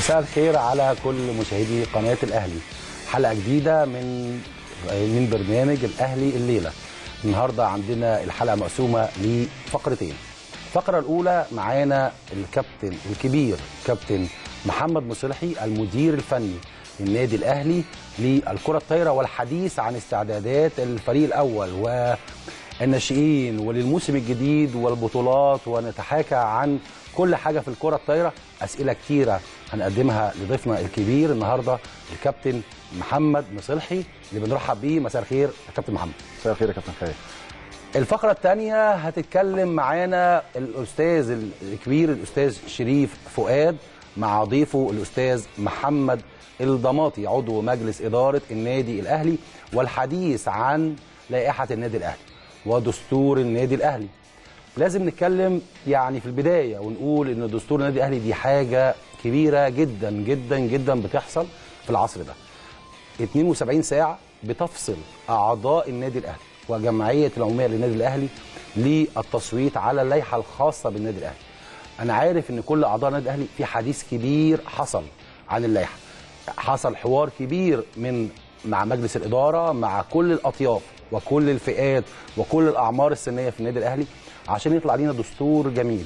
مساء الخير على كل مشاهدي قناه الاهلي حلقه جديده من من برنامج الاهلي الليله النهارده عندنا الحلقه مقسومه لفقرتين الفقره الاولى معانا الكابتن الكبير كابتن محمد مصلحي المدير الفني للنادي الاهلي للكره الطايره والحديث عن استعدادات الفريق الاول والناشئين وللموسم الجديد والبطولات ونتحاكى عن كل حاجه في الكره الطايره اسئله كتيره هنقدمها لضيفنا الكبير النهارده الكابتن محمد مصلحي اللي بنرحب بيه مساء الخير يا كابتن محمد مساء الخير يا كابتن خالد الفقرة الثانية هتتكلم معانا الأستاذ الكبير الأستاذ شريف فؤاد مع ضيفه الأستاذ محمد الضماطي عضو مجلس إدارة النادي الأهلي والحديث عن لائحة النادي الأهلي ودستور النادي الأهلي لازم نتكلم يعني في البداية ونقول إن دستور النادي الأهلي دي حاجة كبيرة جدا جدا جدا بتحصل في العصر ده 72 ساعة بتفصل أعضاء النادي الأهلي وجمعيه العموميه للنادي الاهلي للتصويت على اللائحه الخاصه بالنادي الاهلي. انا عارف ان كل اعضاء النادي الاهلي في حديث كبير حصل عن اللائحه. حصل حوار كبير من مع مجلس الاداره مع كل الاطياف وكل الفئات وكل الاعمار السنيه في النادي الاهلي عشان يطلع لينا دستور جميل.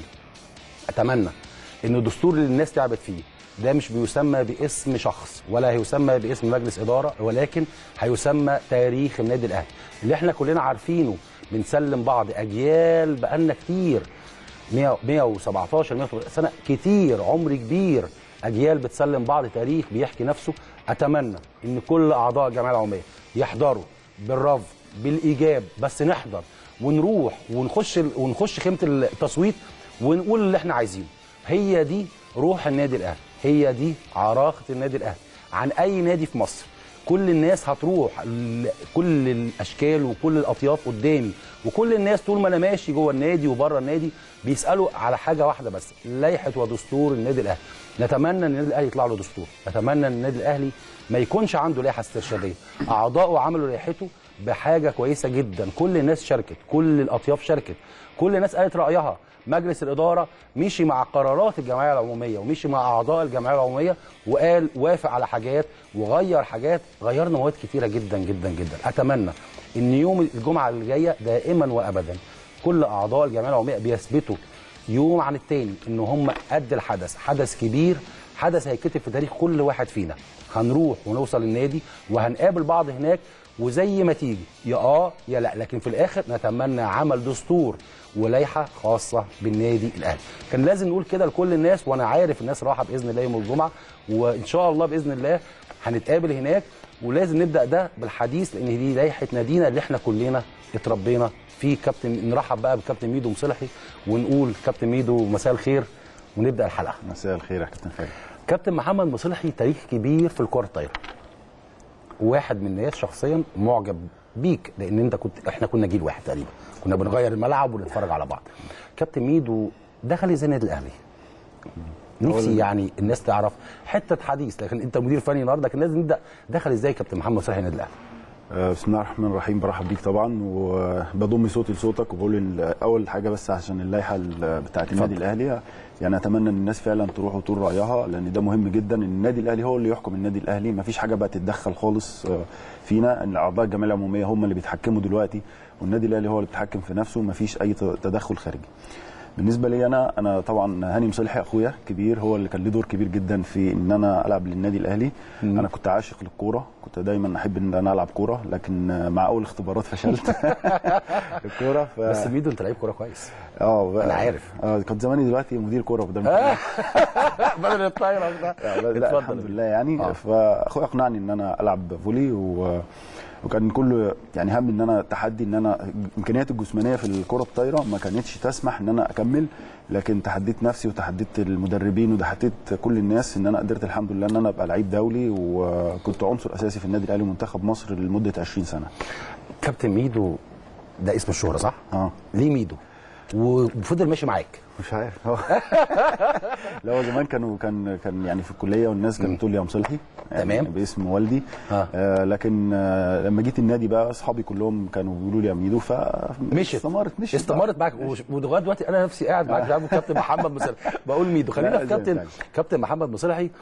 اتمنى ان الدستور اللي الناس تعبت فيه ده مش بيسمى باسم شخص ولا هيسمى باسم مجلس اداره ولكن هيسمى تاريخ النادي الاهلي اللي احنا كلنا عارفينه بنسلم بعض اجيال بقالنا كتير 100 117 118 سنه كتير عمر كبير اجيال بتسلم بعض تاريخ بيحكي نفسه اتمنى ان كل اعضاء الجمعيه العموميه يحضروا بالرفض بالايجاب بس نحضر ونروح ونخش ونخش خيمه التصويت ونقول اللي احنا عايزينه هي دي روح النادي الاهلي هي دي عراقه النادي الاهلي عن اي نادي في مصر كل الناس هتروح كل الاشكال وكل الاطياف قدامي وكل الناس طول ما انا ماشي جوه النادي وبره النادي بيسالوا على حاجه واحده بس لائحه ودستور النادي الاهلي نتمنى ان النادي الاهلي يطلع له دستور نتمنى ان النادي الاهلي ما يكونش عنده لائحه استرشاديه اعضائه عملوا لائحته بحاجه كويسه جدا كل الناس شاركت كل الاطياف شاركت كل الناس قالت رايها مجلس الاداره مشي مع قرارات الجمعيه العموميه ومشي مع اعضاء الجمعيه العموميه وقال وافق على حاجات وغير حاجات غيرنا مواد كتيره جدا جدا جدا اتمنى ان يوم الجمعه اللي جايه دائما وابدا كل اعضاء الجمعيه العموميه بيثبتوا يوم عن التاني ان هم قد الحدث حدث كبير حدث هيتكتب في تاريخ كل واحد فينا هنروح ونوصل النادي وهنقابل بعض هناك وزي ما تيجي يا اه يا لا لكن في الاخر نتمنى عمل دستور ولائحه خاصه بالنادي الاهلي كان لازم نقول كده لكل الناس وانا عارف الناس راحه باذن الله يوم الجمعه وان شاء الله باذن الله هنتقابل هناك ولازم نبدا ده بالحديث لان دي لائحه نادينا اللي احنا كلنا اتربينا فيه كابتن نرحب بقى بكابتن ميدو مصلحي ونقول كابتن ميدو مساء الخير ونبدا الحلقه مساء الخير يا كابتن خالد كابتن محمد مصلحي تاريخ كبير في الكره الطايره واحد من الناس شخصيا معجب بيك لان انت كنت احنا كنا جيل واحد تقريبا كنا بنغير الملعب ونتفرج على بعض كابتن ميدو دخل ازاي النادي الاهلي نفسي يعني الناس تعرف حته حديث لكن انت مدير فني النهارده كان لازم نبدا دخل ازاي كابتن محمد مصلحي النادي الاهلي بسم الله الرحمن الرحيم برحب بيك طبعا وبضم صوتي لصوتك وبقول اول حاجه بس عشان اللائحه بتاعت النادي الاهلي يعني اتمنى ان الناس فعلا تروح وتقول رايها لان ده مهم جدا ان النادي الاهلي هو اللي يحكم النادي الاهلي مفيش حاجه بقى تتدخل خالص فينا ان اعضاء الجمعيه العموميه هم اللي بيتحكموا دلوقتي والنادي الاهلي هو اللي بيتحكم في نفسه مفيش اي تدخل خارجي بالنسبه لي انا انا طبعا هاني مصلحي اخويا كبير هو اللي كان له دور كبير جدا في ان انا العب للنادي الاهلي مم. انا كنت عاشق للكوره كنت دايما احب ان انا العب كوره لكن مع اول اختبارات فشلت الكوره ف... بس ميدو انت لعيب كوره كويس اه انا عارف اه كنت زماني دلوقتي مدير كوره بدل بدل الطايره ده لا الحمد لله يعني آه. فاخويا اقنعني ان انا العب فولي و وكان كله يعني هم ان انا تحدي ان انا امكانياتي الجسمانيه في الكره الطايره ما كانتش تسمح ان انا اكمل لكن تحديت نفسي وتحديت المدربين وتحديت كل الناس ان انا قدرت الحمد لله ان انا ابقى لعيب دولي وكنت عنصر اساسي في النادي الاهلي ومنتخب مصر لمده 20 سنه. كابتن ميدو ده اسم الشهره صح؟ اه ليه ميدو؟ وفضل ماشي معاك مش عارف هو لا هو زمان كانوا كان كان يعني في الكليه والناس كانت بتقول لي يا مصلحي يعني تمام. باسم والدي آه. آه لكن آه لما جيت النادي بقى اصحابي كلهم كانوا بيقولوا لي يا ميدو ف مشيت استمرت مشيت استمرت معاك وش- ولغايه دلوقتي انا نفسي قاعد معاك جنب كابتن محمد مصلحي بقول ميدو خلينا لا، في زي كابتن ما كان. كابتن محمد مصلحي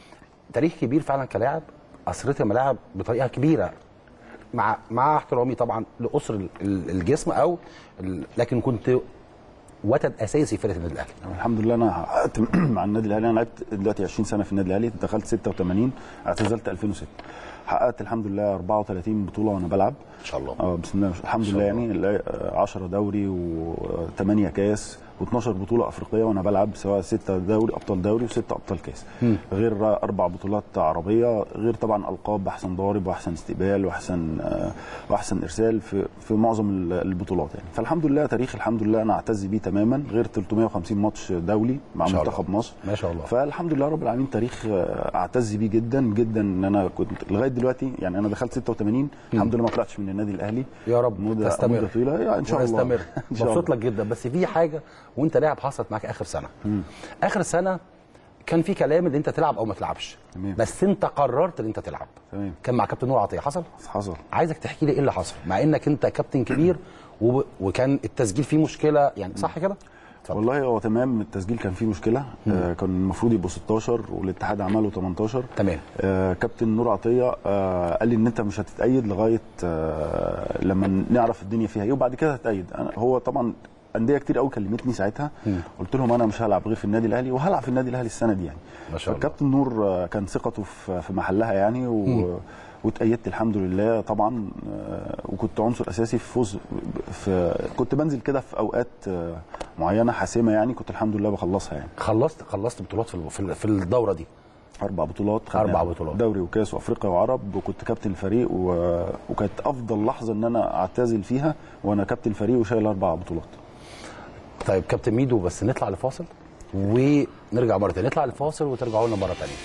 تاريخ كبير فعلا كلاعب اثرت الملاعب بطريقه كبيره مع مع احترامي طبعا لاسر ال- ال- الجسم او ال- لكن كنت وتد اساسي في فرقه النادي الاهلي الحمد لله انا حققت مع النادي الاهلي انا لعبت دلوقتي 20 سنه في النادي الاهلي دخلت 86 اعتزلت 2006 حققت الحمد لله 34 بطوله وانا بلعب ان شاء الله اه بسم الله الحمد شاء لله يعني 10 دوري و8 كاس و12 بطوله افريقيه وانا بلعب سواء 6 دوري ابطال دوري و6 ابطال كاس غير اربع بطولات عربيه غير طبعا القاب احسن ضارب واحسن استقبال واحسن آه، واحسن ارسال في في معظم ال- البطولات يعني فالحمد لله تاريخ الحمد لله انا اعتز بيه تماما غير 350 ماتش دولي مع ما شاء الله. منتخب مصر ما شاء الله فالحمد لله رب العالمين تاريخ آه، اعتز بيه جدا جدا ان انا كنت لغايه دلوقتي يعني انا دخلت 86 الحمد لله ما طلعتش من النادي الاهلي يا رب مده تستمر مده طويله يعني ان شاء الله ونستمر ان شاء مبسوط الله لك جدا بس في حاجه وانت لاعب حصلت معاك اخر سنه اخر سنه كان في كلام ان انت تلعب او ما تلعبش تمام. بس انت قررت ان انت تلعب تمام كان مع كابتن نور عطيه حصل حصل عايزك تحكي لي ايه اللي حصل مع انك انت كابتن كبير و... وكان التسجيل فيه مشكله يعني صح كده اتفضل. والله هو تمام التسجيل كان فيه مشكله آه كان المفروض يبقوا 16 والاتحاد عمله 18 تمام آه كابتن نور عطيه آه قال لي ان انت مش هتتأيد لغايه آه لما نعرف الدنيا فيها ايه وبعد كده هتأيد أنا هو طبعا انديه كتير قوي كلمتني ساعتها قلت لهم انا مش هلعب غير في النادي الاهلي وهلعب في النادي الاهلي السنه دي يعني ما شاء الله. فالكابتن نور آه، كان ثقته في في محلها يعني و واتأيدت الحمد لله طبعا آه، وكنت عنصر اساسي في فوز في كنت بنزل كده في اوقات آه، معينه حاسمه يعني كنت الحمد لله بخلصها يعني خلصت خلصت بطولات في ال- في ال- في الدوره دي اربع بطولات خدناها. أربع بطولات. دوري وكاس وافريقيا وعرب وكنت كابتن الفريق و... وكانت افضل لحظه ان انا اعتزل فيها وانا كابتن فريق وشايل اربع بطولات طيب كابتن ميدو بس نطلع لفاصل ونرجع مره تانية نطلع لفاصل وترجعوا لنا مره تانية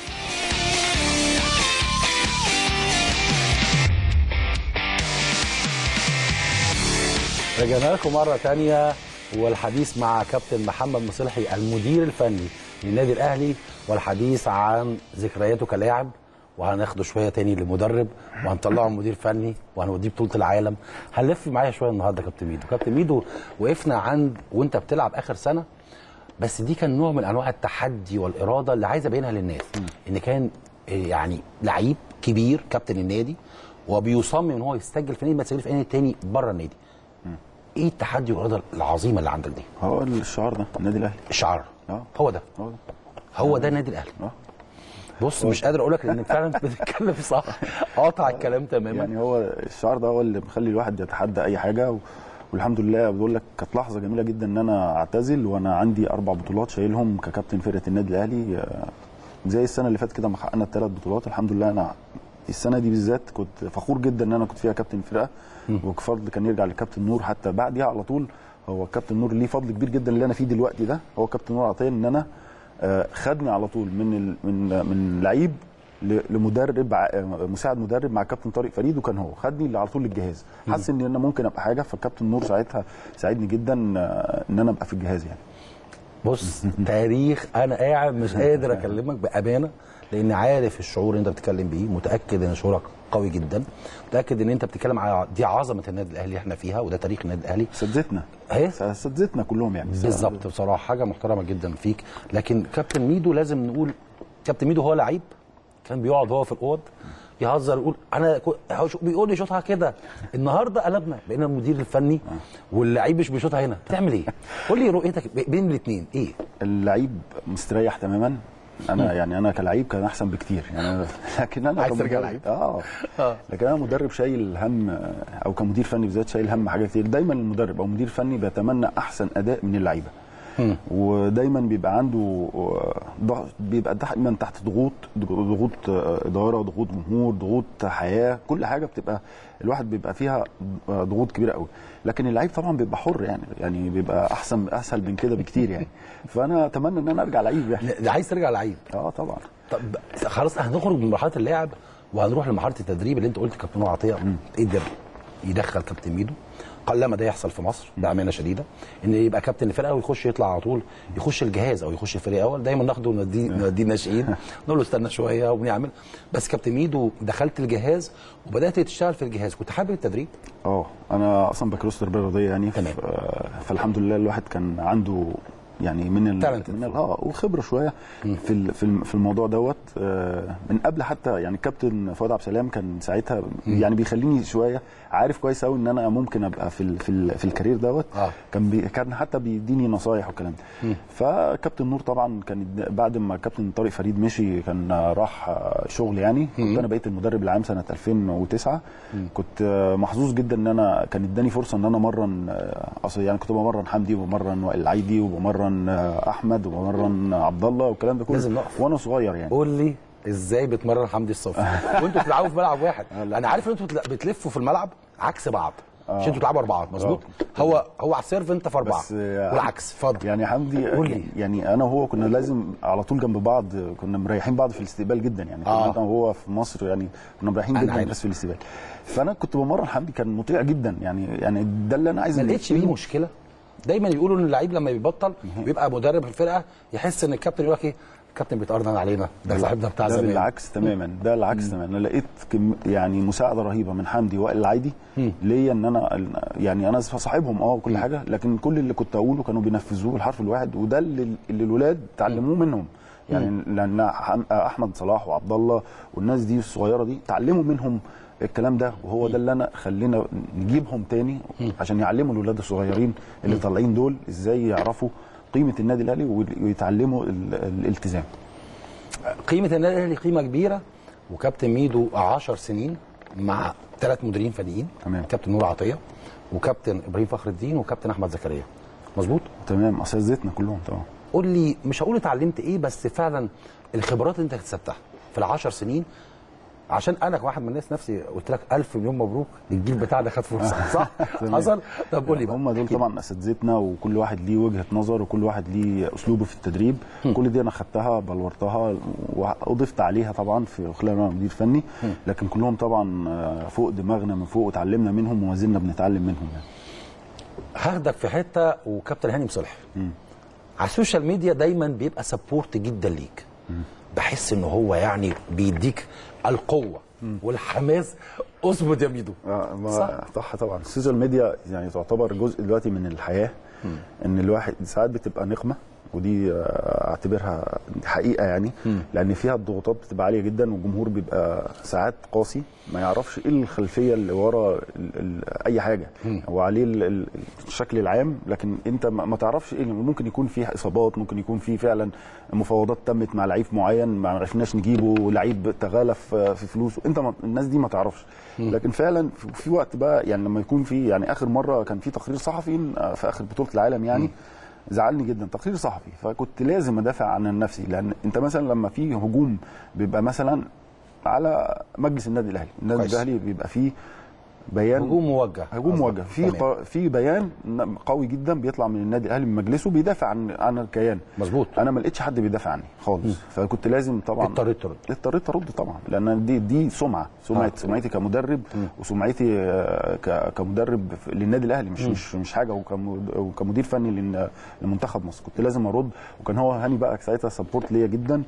رجعنا لكم مرة تانية والحديث مع كابتن محمد مصلحي المدير الفني للنادي الأهلي والحديث عن ذكرياته كلاعب وهناخده شوية تاني لمدرب وهنطلعه مدير فني وهنوديه بطولة العالم هنلف معايا شوية النهاردة كابتن ميدو كابتن ميدو وقفنا عند وانت بتلعب آخر سنة بس دي كان نوع من انواع التحدي والاراده اللي عايز ابينها للناس ان كان آه، يعني لعيب كبير كابتن النادي وبيصمم ان هو يسجل في نادي ما يسجلش في اي نادي تاني بره النادي ايه التحدي والاراده العظيمه اللي عندك دي هو الشعار ده النادي الاهلي الشعار اه هو ده هو ده هو ده النادي الاهلي اه بص مش قادر اقول لك لانك فعلا بتتكلم صح قاطع الكلام تماما يعني هو الشعار ده هو اللي مخلي الواحد يتحدى اي حاجه و... والحمد لله بقول لك كانت لحظه جميله جدا ان انا اعتزل وانا عندي اربع بطولات شايلهم ككابتن فرقه النادي الاهلي آه، زي السنه اللي فاتت كده ما حققنا الثلاث بطولات الحمد لله انا السنه دي بالذات كنت فخور جدا ان انا كنت فيها كابتن فرقه وفضل كان يرجع لكابتن نور حتى بعديها على طول هو كابتن نور ليه فضل كبير جدا اللي انا فيه دلوقتي ده هو كابتن نور عطيه ان انا آه، خدني على طول من ال... من من لعيب ل- لمدرب ع- مساعد مدرب مع كابتن طارق فريد وكان هو خدني على طول للجهاز حس ان انا ممكن ابقى حاجه فالكابتن نور ساعتها ساعدني جدا آه، ان انا ابقى في الجهاز يعني بص تاريخ انا قاعد مش قادر اكلمك بامانه لان عارف الشعور اللي انت بتتكلم بيه متاكد ان شعورك قوي جدا متاكد ان انت بتتكلم على دي عظمه النادي الاهلي اللي احنا فيها وده تاريخ النادي الاهلي سدتنا اهي سدتنا كلهم يعني بالظبط بصراحه حاجه محترمه جدا فيك لكن كابتن ميدو لازم نقول كابتن ميدو هو لعيب كان بيقعد هو في الاوض يهزر يقول انا كو- هو شو- بيقول لي شوطها كده النهارده قلبنا بقينا المدير الفني واللعيب مش بيشوطها هنا بتعمل ايه؟ قول لي رؤيتك ب- بين الاثنين ايه؟ اللعيب مستريح تماما انا يعني انا كلعيب كان احسن بكتير يعني أنا- لكن انا عايز ترجع كمدرب- لعيب؟ اه آه. لكن انا مدرب شايل هم آه، او كمدير فني بالذات شايل هم حاجات كتير دايما المدرب او مدير فني بيتمنى احسن اداء من اللعيبه ودايما بيبقى عنده آه، ضغط بيبقى دايما تحت ضغوط ضغوط آه، اداره ضغوط جمهور ضغوط حياه كل حاجه بتبقى الواحد بيبقى فيها آه، ضغوط كبيره قوي لكن اللعيب طبعا بيبقى حر يعني يعني بيبقى احسن اسهل من كده بكتير يعني فانا اتمنى ان انا ارجع لعيب يعني لا، عايز ترجع لعيب اه طبعا طب خلاص هنخرج من مرحله اللعب وهنروح لمرحله التدريب اللي انت قلت كابتن نور عطيه قدر يدخل كابتن ميدو قلما ده يحصل في مصر بامانه شديده ان يبقى كابتن الفرقه ويخش يطلع على طول يخش الجهاز او يخش الفريق اول دايما ناخده ونوديه نوديه الناشئين نقول له استنى شويه وبنعمل بس كابتن ميدو دخلت الجهاز وبدات تشتغل في الجهاز كنت حابب التدريب اه انا اصلا بكالوريوس تربيه رياضيه يعني تمام. ف- فالحمد لله الواحد كان عنده يعني من ال... Talented. من ال... اه وخبره شويه في ال... في الم- في الموضوع دوت آه من قبل حتى يعني الكابتن فؤاد عبد السلام كان ساعتها يعني بيخليني شويه عارف كويس قوي ان انا ممكن ابقى في ال... في, ال... في الكارير دوت آه. كان بي... كان حتى بيديني نصايح والكلام ده فكابتن نور طبعا كان الد- بعد ما كابتن طارق فريد مشي كان راح آه، شغل يعني كنت انا بقيت المدرب العام سنه 2009 كنت آه، محظوظ جدا ان انا كان اداني فرصه ان انا امرن آه، اصل يعني كنت بمرن حمدي وبمرن وائل العيدي وبمرن آه، احمد وبمرن عبد الله والكلام ده كله لازم نقف. وانا صغير يعني قول لي ازاي بتمرن حمدي الصافي وانتوا بتلعبوا في ملعب واحد انا عارف ان انتوا بتل- بتلفوا في الملعب عكس بعض عشان انتوا بتلعبوا اربعات مظبوط هو هو على السيرف انت في اربعه بس آه، والعكس اتفضل يعني حمدي قول لي. يعني انا وهو كنا لازم على طول جنب بعض كنا مريحين بعض في الاستقبال جدا يعني كنا آه. انا وهو في مصر يعني كنا مريحين أنا جدا عارف. بس في الاستقبال فانا كنت بمرن حمدي كان مطيع جدا يعني يعني ده اللي انا عايز ما لقيتش بيه مشكله دايما يقولوا ان اللعيب لما بيبطل بيبقى مدرب الفرقه يحس ان الكابتن يقول لك ايه الكابتن بيتقرن علينا ده صاحبنا بتاع ده زمان بالعكس تماما ده العكس تماما انا لقيت كم يعني مساعده رهيبه من حمدي وائل العيدي ليا ان انا يعني انا صاحبهم اه وكل حاجه لكن كل اللي كنت اقوله كانوا بينفذوه بالحرف الواحد وده اللي, اللي الولاد اتعلموه منهم يعني لان حم- احمد صلاح وعبد الله والناس دي الصغيره دي اتعلموا منهم الكلام ده وهو ده اللي انا خلينا نجيبهم تاني عشان يعلموا الولاد الصغيرين اللي طالعين دول ازاي يعرفوا قيمه النادي الاهلي ويتعلموا ال- الالتزام قيمه النادي الاهلي قيمه كبيره وكابتن ميدو 10 سنين مع ثلاث مديرين فنيين تمام. كابتن نور عطيه وكابتن ابراهيم فخر الدين وكابتن احمد زكريا مظبوط تمام اساتذتنا كلهم طبعا قول لي مش هقول اتعلمت ايه بس فعلا الخبرات اللي انت اكتسبتها في العشر سنين عشان انا كواحد من الناس نفسي قلت لك الف مليون مبروك الجيل بتاعنا خد فرصه صح تمام. حصل طب قول لي بقى هم دول طبعا اساتذتنا وكل واحد ليه وجهه نظر وكل واحد ليه اسلوبه في التدريب كل دي انا خدتها بلورتها واضفت عليها طبعا في خلال انا مدير فني لكن كلهم طبعا آه، فوق دماغنا من فوق وتعلمنا منهم وما زلنا بنتعلم منهم يعني هاخدك في حته وكابتن هاني مصلح على السوشيال ميديا دايما بيبقى سبورت جدا ليك بحس ان هو يعني بيديك القوه والحماس اظبط يا ميدو آه، ما- صح. صح طبعا السوشيال ميديا يعني تعتبر جزء دلوقتي من الحياه ان الواحد ساعات بتبقى نقمه ودي آه، اعتبرها حقيقه يعني لان فيها الضغوطات بتبقى عاليه جدا والجمهور بيبقى ساعات قاسي ما يعرفش ايه الخلفيه اللي ورا ال ال اي حاجه هو عليه ال- ال- الشكل العام لكن انت ما ما تعرفش ايه اللي- ممكن يكون فيه اصابات ممكن يكون فيه فعلا مفاوضات تمت مع لعيب معين ما عرفناش نجيبه لعيب تغالف آه، في فلوسه انت ما الناس دي ما تعرفش لكن فعلا في- في وقت بقى يعني لما يكون في يعني اخر مره كان في تقرير صحفي آه، في اخر بطوله العالم يعني زعلني جدا تقرير صحفي فكنت لازم ادافع عن نفسي لان انت مثلا لما في هجوم بيبقى مثلا على مجلس النادي الاهلي النادي كويس. الاهلي بيبقى فيه بيان هجوم موجه هجوم قصدك. موجه في تمام. ق- في بيان قوي جدا بيطلع من النادي الاهلي من مجلسه بيدافع عن عن الكيان مظبوط انا ما لقيتش حد بيدافع عني خالص فكنت لازم طبعا اضطريت ترد اضطريت ارد طبعا لان دي دي سمعه سمعه آه. سمعتي كمدرب وسمعتي آه، ك- كمدرب في- للنادي الاهلي مش مش مش حاجه وكم- وكمدير فني لن- لمنتخب مصر كنت لازم ارد وكان هو هاني بقى ساعتها سبورت ليا جدا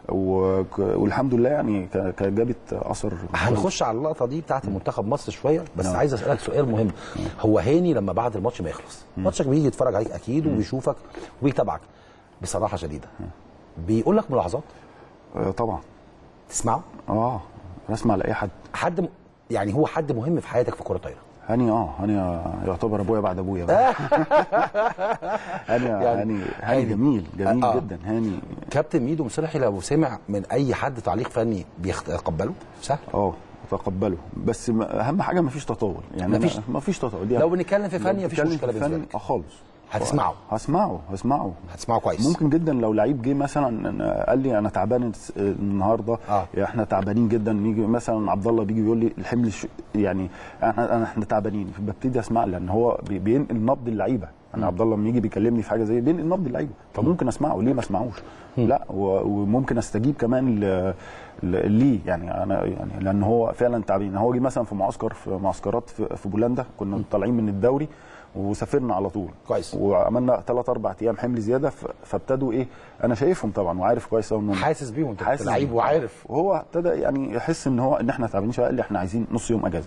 وك- والحمد لله يعني ك- ك- جابت اثر هنخش على اللقطه دي بتاعت منتخب مصر شويه بس نعم. عايز اسالك سؤال مهم هو هاني لما بعد الماتش ما يخلص ماتشك بيجي يتفرج عليك اكيد وبيشوفك وبيتابعك بصراحه شديده بيقول لك ملاحظات آه، طبعا تسمعه اه اسمع لاي حد حد م... يعني هو حد مهم في حياتك في كره طايره هاني اه هاني يعتبر ابويا بعد ابويا بقى هاني يعني هاني هاني هاني. جميل جميل آه. جدا هاني كابتن ميدو مصلحي لو سمع من اي حد تعليق فني بيتقبله سهل اه تقبله بس ما- اهم حاجه ما فيش تطاول يعني مفيش- ما فيش تطاول دي لو أهم- بنتكلم في فني لو مفيش بنتكلم مشكله في بالنسبه فن، لك اه خالص هتسمعه. هسمعه هسمعه هتسمعه كويس ممكن جدا لو لعيب جه مثلا قال لي انا تعبان الس- النهارده آه. احنا تعبانين جدا نيجي مثلا عبد الله بيجي بيقول لي الحمل ش... يعني احنا انا احنا تعبانين ببتدي اسمع لان هو بي- بينقل نبض اللعيبه انا عبد الله لما يجي بيكلمني في حاجه زي بينقل نبض اللعيبه فممكن اسمعه ليه ما اسمعوش لا و- وممكن استجيب كمان ل... ل- ليه يعني انا يعني لان هو فعلا تعبان هو جه مثلا في معسكر في معسكرات في, في بولندا كنا طالعين من الدوري وسافرنا على طول كويس. وعملنا ثلاث اربع ايام حمل زياده ف- فابتدوا ايه انا شايفهم طبعا وعارف كويس قوي انهم حاسس بيهم انت كنت حاسس لعيب بيهم. وعارف وهو ابتدى يعني يحس ان هو ان احنا تعبانين شويه قال لي احنا عايزين نص يوم اجازه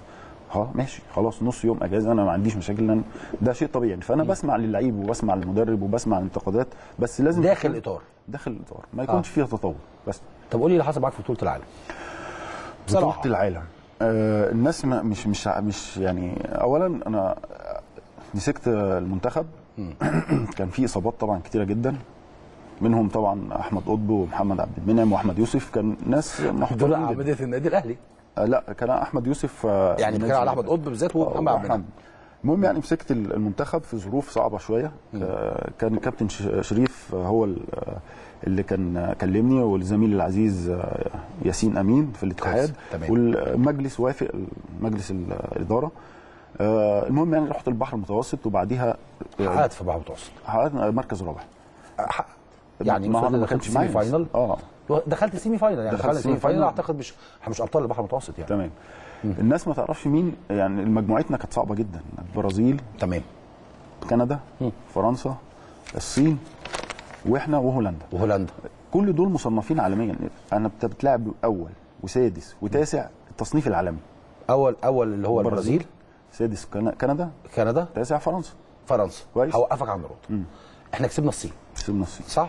ها ماشي خلاص نص يوم اجازه انا ما عنديش مشاكل لأن ده شيء طبيعي فانا بسمع للعيب وبسمع للمدرب وبسمع الانتقادات بس لازم داخل تكون- الاطار داخل الاطار ما يكونش فيها تطور بس طب قول لي اللي حصل معاك في بطوله العالم بطولة بصراحة. العالم آه الناس ما مش مش مش يعني اولا انا مسكت المنتخب كان في اصابات طبعا كتيره جدا منهم طبعا احمد قطب ومحمد عبد المنعم واحمد يوسف كان ناس دول محترمين جدا. عمليه النادي الاهلي آه لا كان احمد يوسف آه، يعني من بتكلم على نادي احمد قطب بالذات ومحمد عبد المنعم المهم يعني مسكت المنتخب في ظروف صعبه شويه آه، كان الكابتن ش- شريف آه، هو ال- آه، اللي كان آه، كلمني والزميل العزيز آه، ياسين امين في الاتحاد تمام. والمجلس وافق مجلس الاداره آه، المهم يعني رحت البحر المتوسط وبعديها آه، حققت في بحر المتوسط حققت مركز رابع حقق. يعني ما هو المفروض انا ما دخلت كانش سيمي معايا فاينل اه دخلت سيمي فاينل يعني دخلت دخلت سيمي سيمي فاينل فاينل. اعتقد مش احنا مش ابطال البحر المتوسط يعني تمام الناس ما تعرفش مين يعني مجموعتنا كانت صعبه جدا البرازيل تمام كندا فرنسا الصين واحنا وهولندا وهولندا كل دول مصنفين عالميا انا بت- بتلعب اول وسادس وتاسع التصنيف العالمي اول اول اللي هو البرازيل سادس كن- كندا كندا تاسع فرنسا فرنسا كويس. هوقفك عند نقطه احنا كسبنا الصين كسبنا الصين صح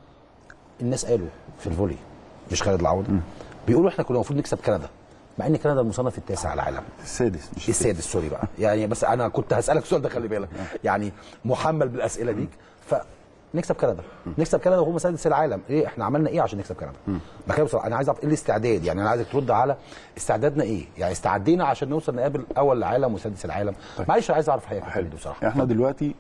الناس قالوا في الفولي مش خالد العوض بيقولوا احنا كنا المفروض نكسب كندا مع ان كندا المصنف التاسع على العالم السادس مش السادس سوري بقى يعني بس انا كنت هسالك السؤال ده خلي بالك يعني محمل بالاسئله ديك فنكسب كندا نكسب كندا وهم سادس العالم ايه احنا عملنا ايه عشان نكسب كندا بكلم بصراحه انا عايز اعرف ايه الاستعداد يعني انا عايزك ترد على استعدادنا ايه يعني استعدينا عشان نوصل نقابل اول العالم وسادس العالم معلش عايز اعرف حاجه حلو بصراحه احنا دلوقتي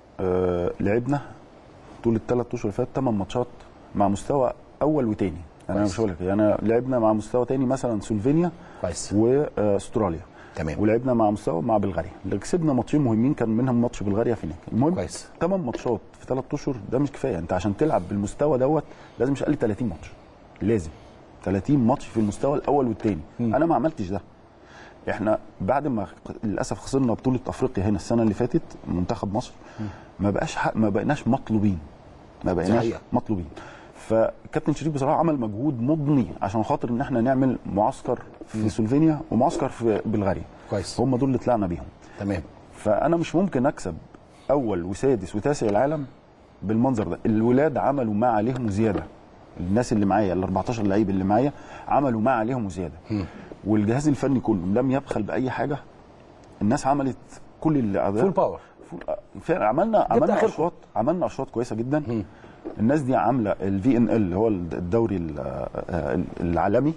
آه لعبنا طول الثلاث اشهر اللي فاتت ثمان ماتشات مع مستوى اول وتاني انا كويس. مش هقول لك انا لعبنا مع مستوى تاني مثلا سلوفينيا كويس واستراليا تمام. ولعبنا مع مستوى مع بلغاريا اللي كسبنا ماتشين مهمين كان منهم ماتش بلغاريا في هناك المهم كويس. ثمان ماتشات في ثلاث اشهر ده مش كفايه انت عشان تلعب بالمستوى دوت لازم مش اقل 30 ماتش لازم 30 ماتش في المستوى الاول والثاني انا ما عملتش ده احنا بعد ما للاسف خسرنا بطوله افريقيا هنا السنه اللي فاتت منتخب مصر ما بقاش حق ما بقيناش مطلوبين ما بقيناش صحيح. مطلوبين فكابتن شريف بصراحه عمل مجهود مضني عشان خاطر ان احنا نعمل معسكر في سلوفينيا ومعسكر في بلغاريا كويس. هم دول اللي طلعنا بيهم تمام فانا مش ممكن اكسب اول وسادس وتاسع العالم بالمنظر ده الولاد عملوا ما عليهم وزياده الناس اللي معايا ال 14 لعيب اللي معايا عملوا ما عليهم وزياده والجهاز الفني كله لم يبخل باي حاجه الناس عملت كل اللي فول باور فول- فعلا عملنا عملنا آخركم. اشواط عملنا اشواط كويسه جدا الناس دي عامله الفي ان ال اللي هو الدوري ال- آه، العالمي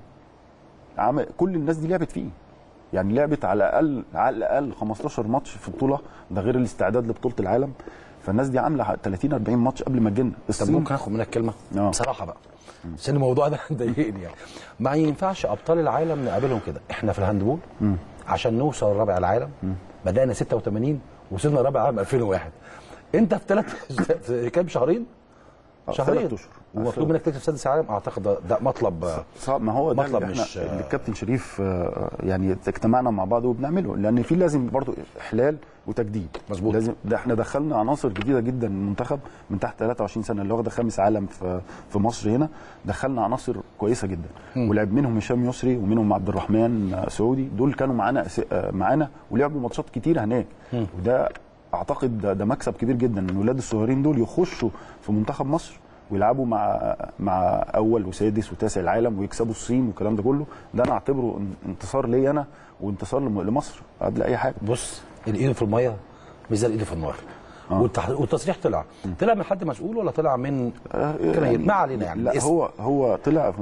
عمل كل الناس دي لعبت فيه يعني لعبت على الاقل على الاقل 15 ماتش في بطوله ده غير الاستعداد لبطوله العالم فالناس دي عامله 30 40 ماتش قبل ما تجينا طب الصين ممكن اخد منك كلمه آه. بصراحه بقى عشان الموضوع ده مضايقني يعني ما ينفعش ابطال العالم نقابلهم كده احنا في الهاندبول عشان نوصل رابع العالم بدانا 86 وصلنا رابع العالم 2001 انت في ثلاث في كام شهرين آه، شهرين ثلاث أشهر. ومطلوب منك تكسب سادس العالم اعتقد ده, ده مطلب آه، صعب ما هو ده مطلب اللي احنا مش- اللي الكابتن شريف آه، يعني اجتمعنا مع بعض وبنعمله لان في لازم برضو احلال وتجديد مظبوط. لازم ده احنا دخلنا عناصر جديده جدا المنتخب من تحت 23 سنه اللي واخده خامس عالم في في مصر هنا دخلنا عناصر كويسه جدا ولعب منهم هشام يسري ومنهم عبد الرحمن آه، سعودي دول كانوا معانا أس- آه، معانا ولعبوا ماتشات كتير هناك وده اعتقد ده, ده مكسب كبير جدا ان الولاد الصغيرين دول يخشوا في منتخب مصر ويلعبوا مع مع اول وسادس وتاسع العالم ويكسبوا الصين والكلام ده كله ده انا اعتبره ان- انتصار لي انا وانتصار لم- لمصر قبل اي حاجه بص الايد في الميه مش زي الايد في النار والتح- والتصريح طلع طلع من حد مسؤول ولا طلع من جماهير ما علينا يعني لا الاسم. هو هو طلع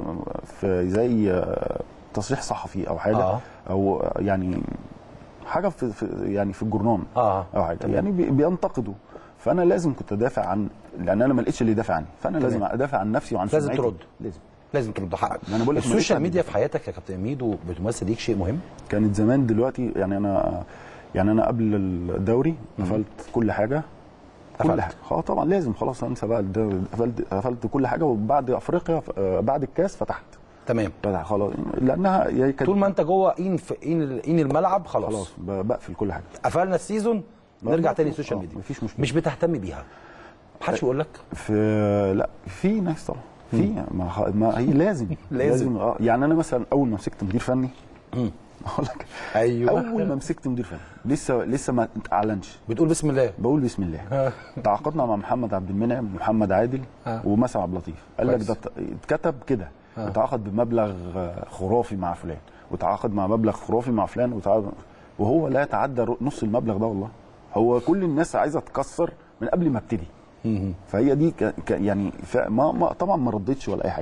في زي آه، تصريح صحفي او حاجه آه. او يعني حاجه في, في يعني في الجورنال آه. او حاجه تمام. يعني بي- بينتقدوا فانا لازم كنت ادافع عن لان انا ما لقيتش اللي يدافع عني فانا لازم ادافع عن نفسي وعن لازم سمعتي. ترد. لازم لازم ترد حقك ما أنا بقول لك ماليش السوشيال حد ميديا في حياتك يا كابتن ميدو بتمثل ليك شيء مهم كانت زمان دلوقتي يعني انا يعني انا قبل الدوري قفلت كل حاجه قفلت. كل حاجه اه طبعا لازم خلاص انسى بقى الدوري قفلت قفلت كل حاجه وبعد افريقيا آه، بعد الكاس فتحت تمام فتح خلاص لانها هي كانت طول ما انت جوه اين في اين اين الملعب خلاص, خلاص ب- بقفل كل حاجه قفلنا السيزون نرجع آه، تاني آه، السوشيال ميديا مفيش مشكلة. مش بتهتم بيها محدش بيقول لك في لا في ناس طبعا في ما, ه- ما هي لازم لازم. اه يعني انا مثلا اول ما مسكت مدير فني اقول لك ايوه اول ما مسكت مدير فني لسه لسه ما اعلنش بتقول بسم الله بقول بسم الله تعاقدنا مع محمد عبد المنعم ومحمد عادل آه. ومسعد عبد اللطيف قال لك كويس. ده ت- اتكتب كده اتعاقد بمبلغ آه، خرافي مع فلان وتعاقد مع مبلغ خرافي مع فلان وتعاقد وهو لا يتعدى رو- نص المبلغ ده والله هو كل الناس عايزه تكسر من قبل ما ابتدي فهي دي ك... ك... يعني ف... ما... ما طبعا ما ردتش ولا اي حاجه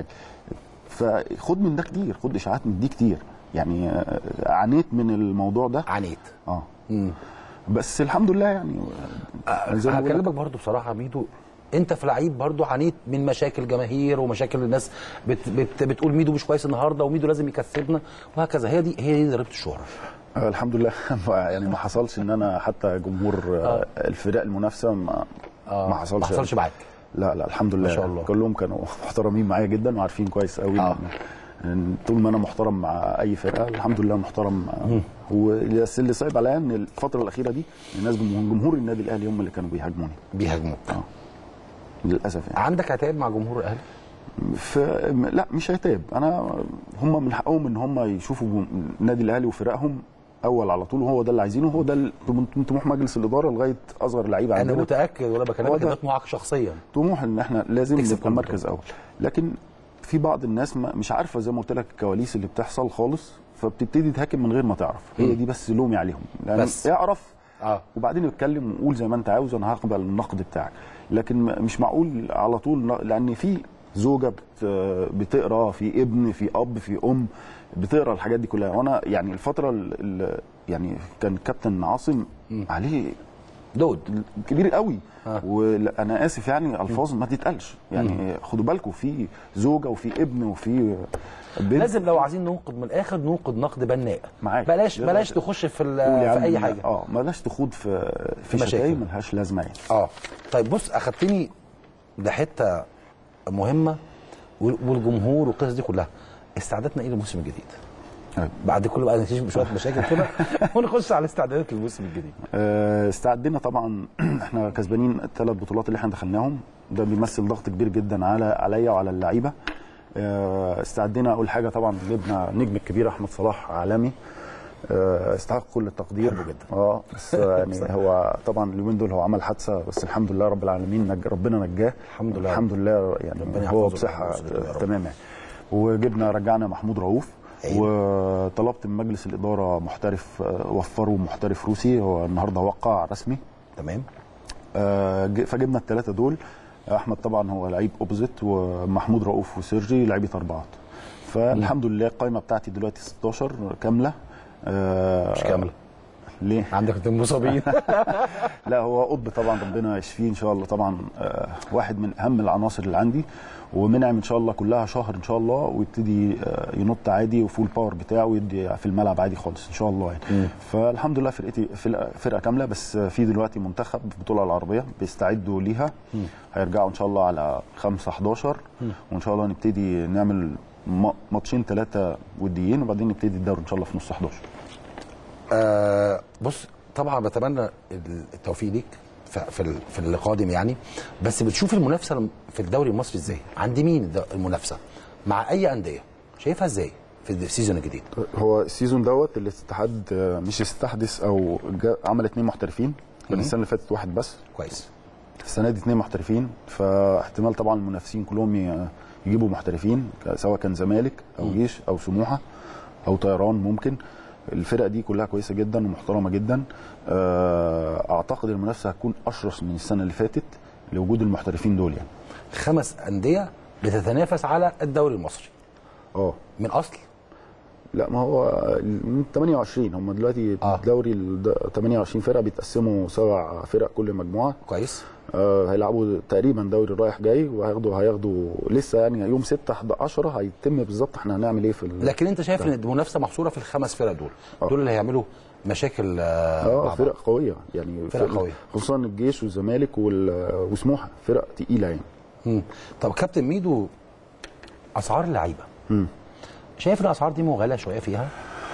فخد من ده كتير خد اشاعات من دي كتير يعني آه، عانيت من الموضوع ده عانيت اه بس الحمد لله يعني زي ما بقول لك، هكلمك برضو بصراحه ميدو انت في لعيب برضو عانيت من مشاكل جماهير ومشاكل الناس بت بت بتقول ميدو مش كويس النهارده وميدو لازم يكسبنا وهكذا هي دي هي دي ضريبه الشهره آه، الحمد لله يعني ما حصلش ان انا حتى جمهور آه. الفرق المنافسه ما ما حصلش ما حصلش معاك لا لا الحمد لله ما شاء الله. كلهم كانوا محترمين معايا جدا وعارفين كويس قوي آه. إن- إن طول ما انا محترم مع اي فرقه الحمد لله محترم بس اللي صعب عليا ان الفتره الاخيره دي الناس جمهور, جمهور النادي الاهلي هم اللي كانوا بيهاجموني بيهاجموك للاسف يعني عندك عتاب مع جمهور الاهلي ف... لا مش عتاب انا هم من حقهم ان هم يشوفوا جم- النادي الاهلي وفرقهم اول على طول وهو ده اللي عايزينه وهو ده ال- طموح مجلس الاداره لغايه اصغر لعيبه انا عندنا متاكد ولا هو بكلمك ده. ده طموحك شخصيا طموح ان احنا لازم تكسب نبقى كل مركز اول لكن في بعض الناس ما مش عارفه زي ما قلت لك الكواليس اللي بتحصل خالص فبتبتدي تهاجم من غير ما تعرف هي دي بس لومي عليهم لان بس. اعرف اه وبعدين اتكلم وقول زي ما انت عاوز انا هقبل النقد بتاعك لكن م- مش معقول على طول ن- لان في زوجه بت بتقرا في ابن في اب في ام بتقرا الحاجات دي كلها وانا يعني الفتره ال- ال- يعني كان كابتن عاصم عليه دود كبير قوي آه. وانا اسف يعني الفاظ ما تتقالش يعني خدوا بالكم في زوجه وفي ابن وفي بنت لازم لو عايزين ننقد من الاخر ننقد نقد بناء معاك. بلاش يلا. بلاش تخش في ال- قول يا في عم اي حاجه اه بلاش تخوض في في مشاكل. شتايم ملهاش لازمه يعني اه طيب بص اخدتني لحته مهمه وال- والجمهور والقصص دي كلها استعدادنا ايه للموسم الجديد؟ طيب. بعد كل بقى نكتشف شويه مشاكل كده ونخش على استعدادات للموسم الجديد آه، استعدينا طبعا احنا كسبانين الثلاث بطولات اللي احنا دخلناهم ده بيمثل ضغط كبير جدا على عليا وعلى اللعيبه آه، استعدينا اول حاجه طبعا جبنا نجم الكبير احمد صلاح عالمي آه، استحق كل التقدير بحبه جدا. اه بس يعني هو طبعا اليومين دول هو عمل حادثه بس الحمد لله رب العالمين نج ربنا نجاه الحمد لله. الحمد لله يعني ربنا هو يحفظه بصحه ويحفظه كده يا رب. تمام يعني وجبنا رجعنا محمود رؤوف أيوة. وطلبت من مجلس الاداره محترف آه، وفروا محترف روسي هو النهارده وقع رسمي تمام آه، ج- فجبنا الثلاثه دول احمد طبعا هو لعيب اوبزيت ومحمود رؤوف وسيرجي لعيبه اربعات فالحمد لله القائمه بتاعتي دلوقتي 16 كامله آه، مش كامله ليه؟ عندك اتنين مصابين لا هو قطب طبعا ربنا يشفيه ان شاء الله طبعا آه، واحد من اهم العناصر اللي عندي ومنعم ان شاء الله كلها شهر ان شاء الله ويبتدي آه، ينط عادي وفول باور بتاعه ويدي في الملعب عادي خالص ان شاء الله يعني فالحمد لله فرقتي فرقه فرقة كامله بس آه، في دلوقتي منتخب في البطوله العربيه بيستعدوا ليها هيرجعوا ان شاء الله على 5 11 وان شاء الله نبتدي نعمل م- ماتشين ثلاثه وديين وبعدين نبتدي الدوري ان شاء الله في نص 11 آه بص طبعا بتمنى التوفيق ليك في في ال- في اللي قادم يعني بس بتشوف المنافسه في الدوري المصري ازاي؟ عند مين الد- المنافسه؟ مع اي انديه؟ شايفها ازاي في السيزون الجديد؟ هو السيزون دوت الاتحاد آه، مش استحدث او جا- عمل اثنين محترفين كان السنه اللي فاتت واحد بس كويس السنه دي اثنين محترفين فاحتمال طبعا المنافسين كلهم ي- يجيبوا محترفين ك- سواء كان زمالك او جيش او سموحه او طيران ممكن الفرق دي كلها كويسه جدا ومحترمه جدا آه، اعتقد المنافسه هتكون اشرس من السنه اللي فاتت لوجود المحترفين دول يعني خمس انديه بتتنافس على الدوري المصري اه من اصل لا ما هو من 28 هم دلوقتي آه. الدوري ال 28 فرقه بيتقسموا سبع فرق كل مجموعه كويس آه هيلعبوا تقريبا دوري رايح جاي وهياخدوا هياخدوا لسه يعني يوم 6 10 هيتم بالظبط احنا هنعمل ايه في ال- لكن انت شايف ان المنافسه محصوره في الخمس فرق دول دول اللي هيعملوا مشاكل آه مع اه بعض. فرق قويه يعني فرق قوية. خصوصا الجيش والزمالك وال- وسموحه فرق تقيله يعني مم. طب كابتن ميدو اسعار اللعيبه شايف الاسعار دي مغالاه شويه فيها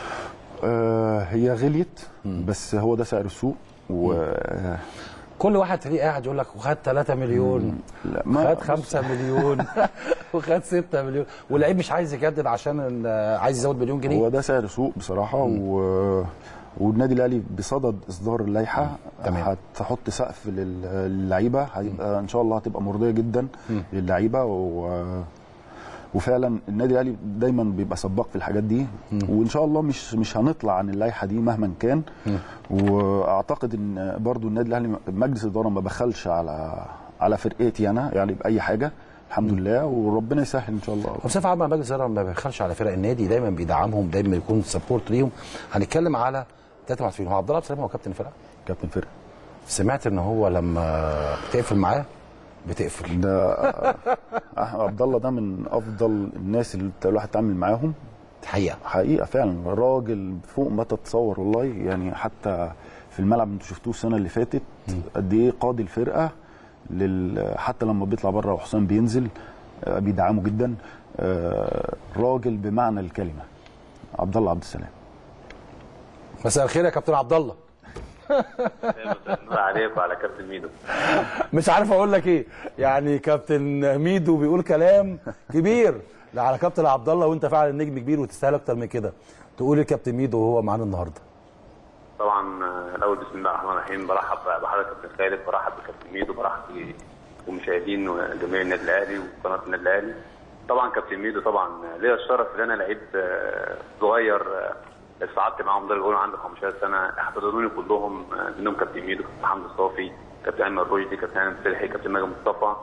آه هي غليت بس هو ده سعر السوق و كل واحد تلاقيه قاعد يقول لك وخد 3 مليون لا، ما- خد 5 مليون وخد 6 مليون واللعيب مش عايز يجدد عشان ال- عايز يزود مليون جنيه هو ده سعر سوق بصراحه و... والنادي الاهلي بصدد اصدار اللائحه تمام. هتحط سقف لل- للعيبه هيبقى ان شاء الله هتبقى مرضيه جدا للعيبه و... وفعلا النادي الاهلي دايما بيبقى سباق في الحاجات دي وان شاء الله مش مش هنطلع عن اللائحه دي مهما كان واعتقد ان برضو النادي الاهلي مجلس الاداره ما بخلش على على فرقتي انا يعني باي حاجه الحمد لله وربنا يسهل ان شاء الله بصفة عامة مجلس الإدارة ما بيبخلش على فرق النادي دايما بيدعمهم دايما يكون سبورت ليهم هنتكلم على ثلاثة معترفين هو عبد الله عبد السلام هو كابتن الفرقة كابتن فرقه سمعت ان هو لما بتقفل معاه بتقفل ده أح- عبد الله ده من افضل الناس اللي الواحد اتعامل معاهم حقيقة حقيقه فعلا راجل فوق ما تتصور والله يعني حتى في الملعب انتوا شفتوه السنه اللي فاتت قد ايه قاضي الفرقه لل... حتى لما بيطلع بره وحسام بينزل آه، بيدعمه جدا آه، راجل بمعنى الكلمه عبد الله عبد السلام مساء الخير يا كابتن عبد الله نور عليك وعلى كابتن ميدو مش عارف اقول لك ايه يعني كابتن ميدو بيقول كلام كبير لا على كابتن عبد الله وانت فعلا نجم كبير وتستاهل اكتر من كده تقول الكابتن ميدو وهو معانا النهارده طبعا آه، الاول بسم الله الرحمن الرحيم برحب بحضرتك كابتن خالد برحب بكابتن ميدو برحب بمشاهدين وجميع النادي الاهلي وقناه النادي الاهلي طبعا كابتن ميدو طبعا آه، ليا الشرف ان انا لعيب آه، صغير آه، صعدت معاهم درجه اولى عندي 15 سنه احتضنوني كلهم آه، منهم كابتن ميدو كابتن حمدي الصافي كابتن ايمن رشدي كابتن ايمن سلحي كابتن ماجد مصطفى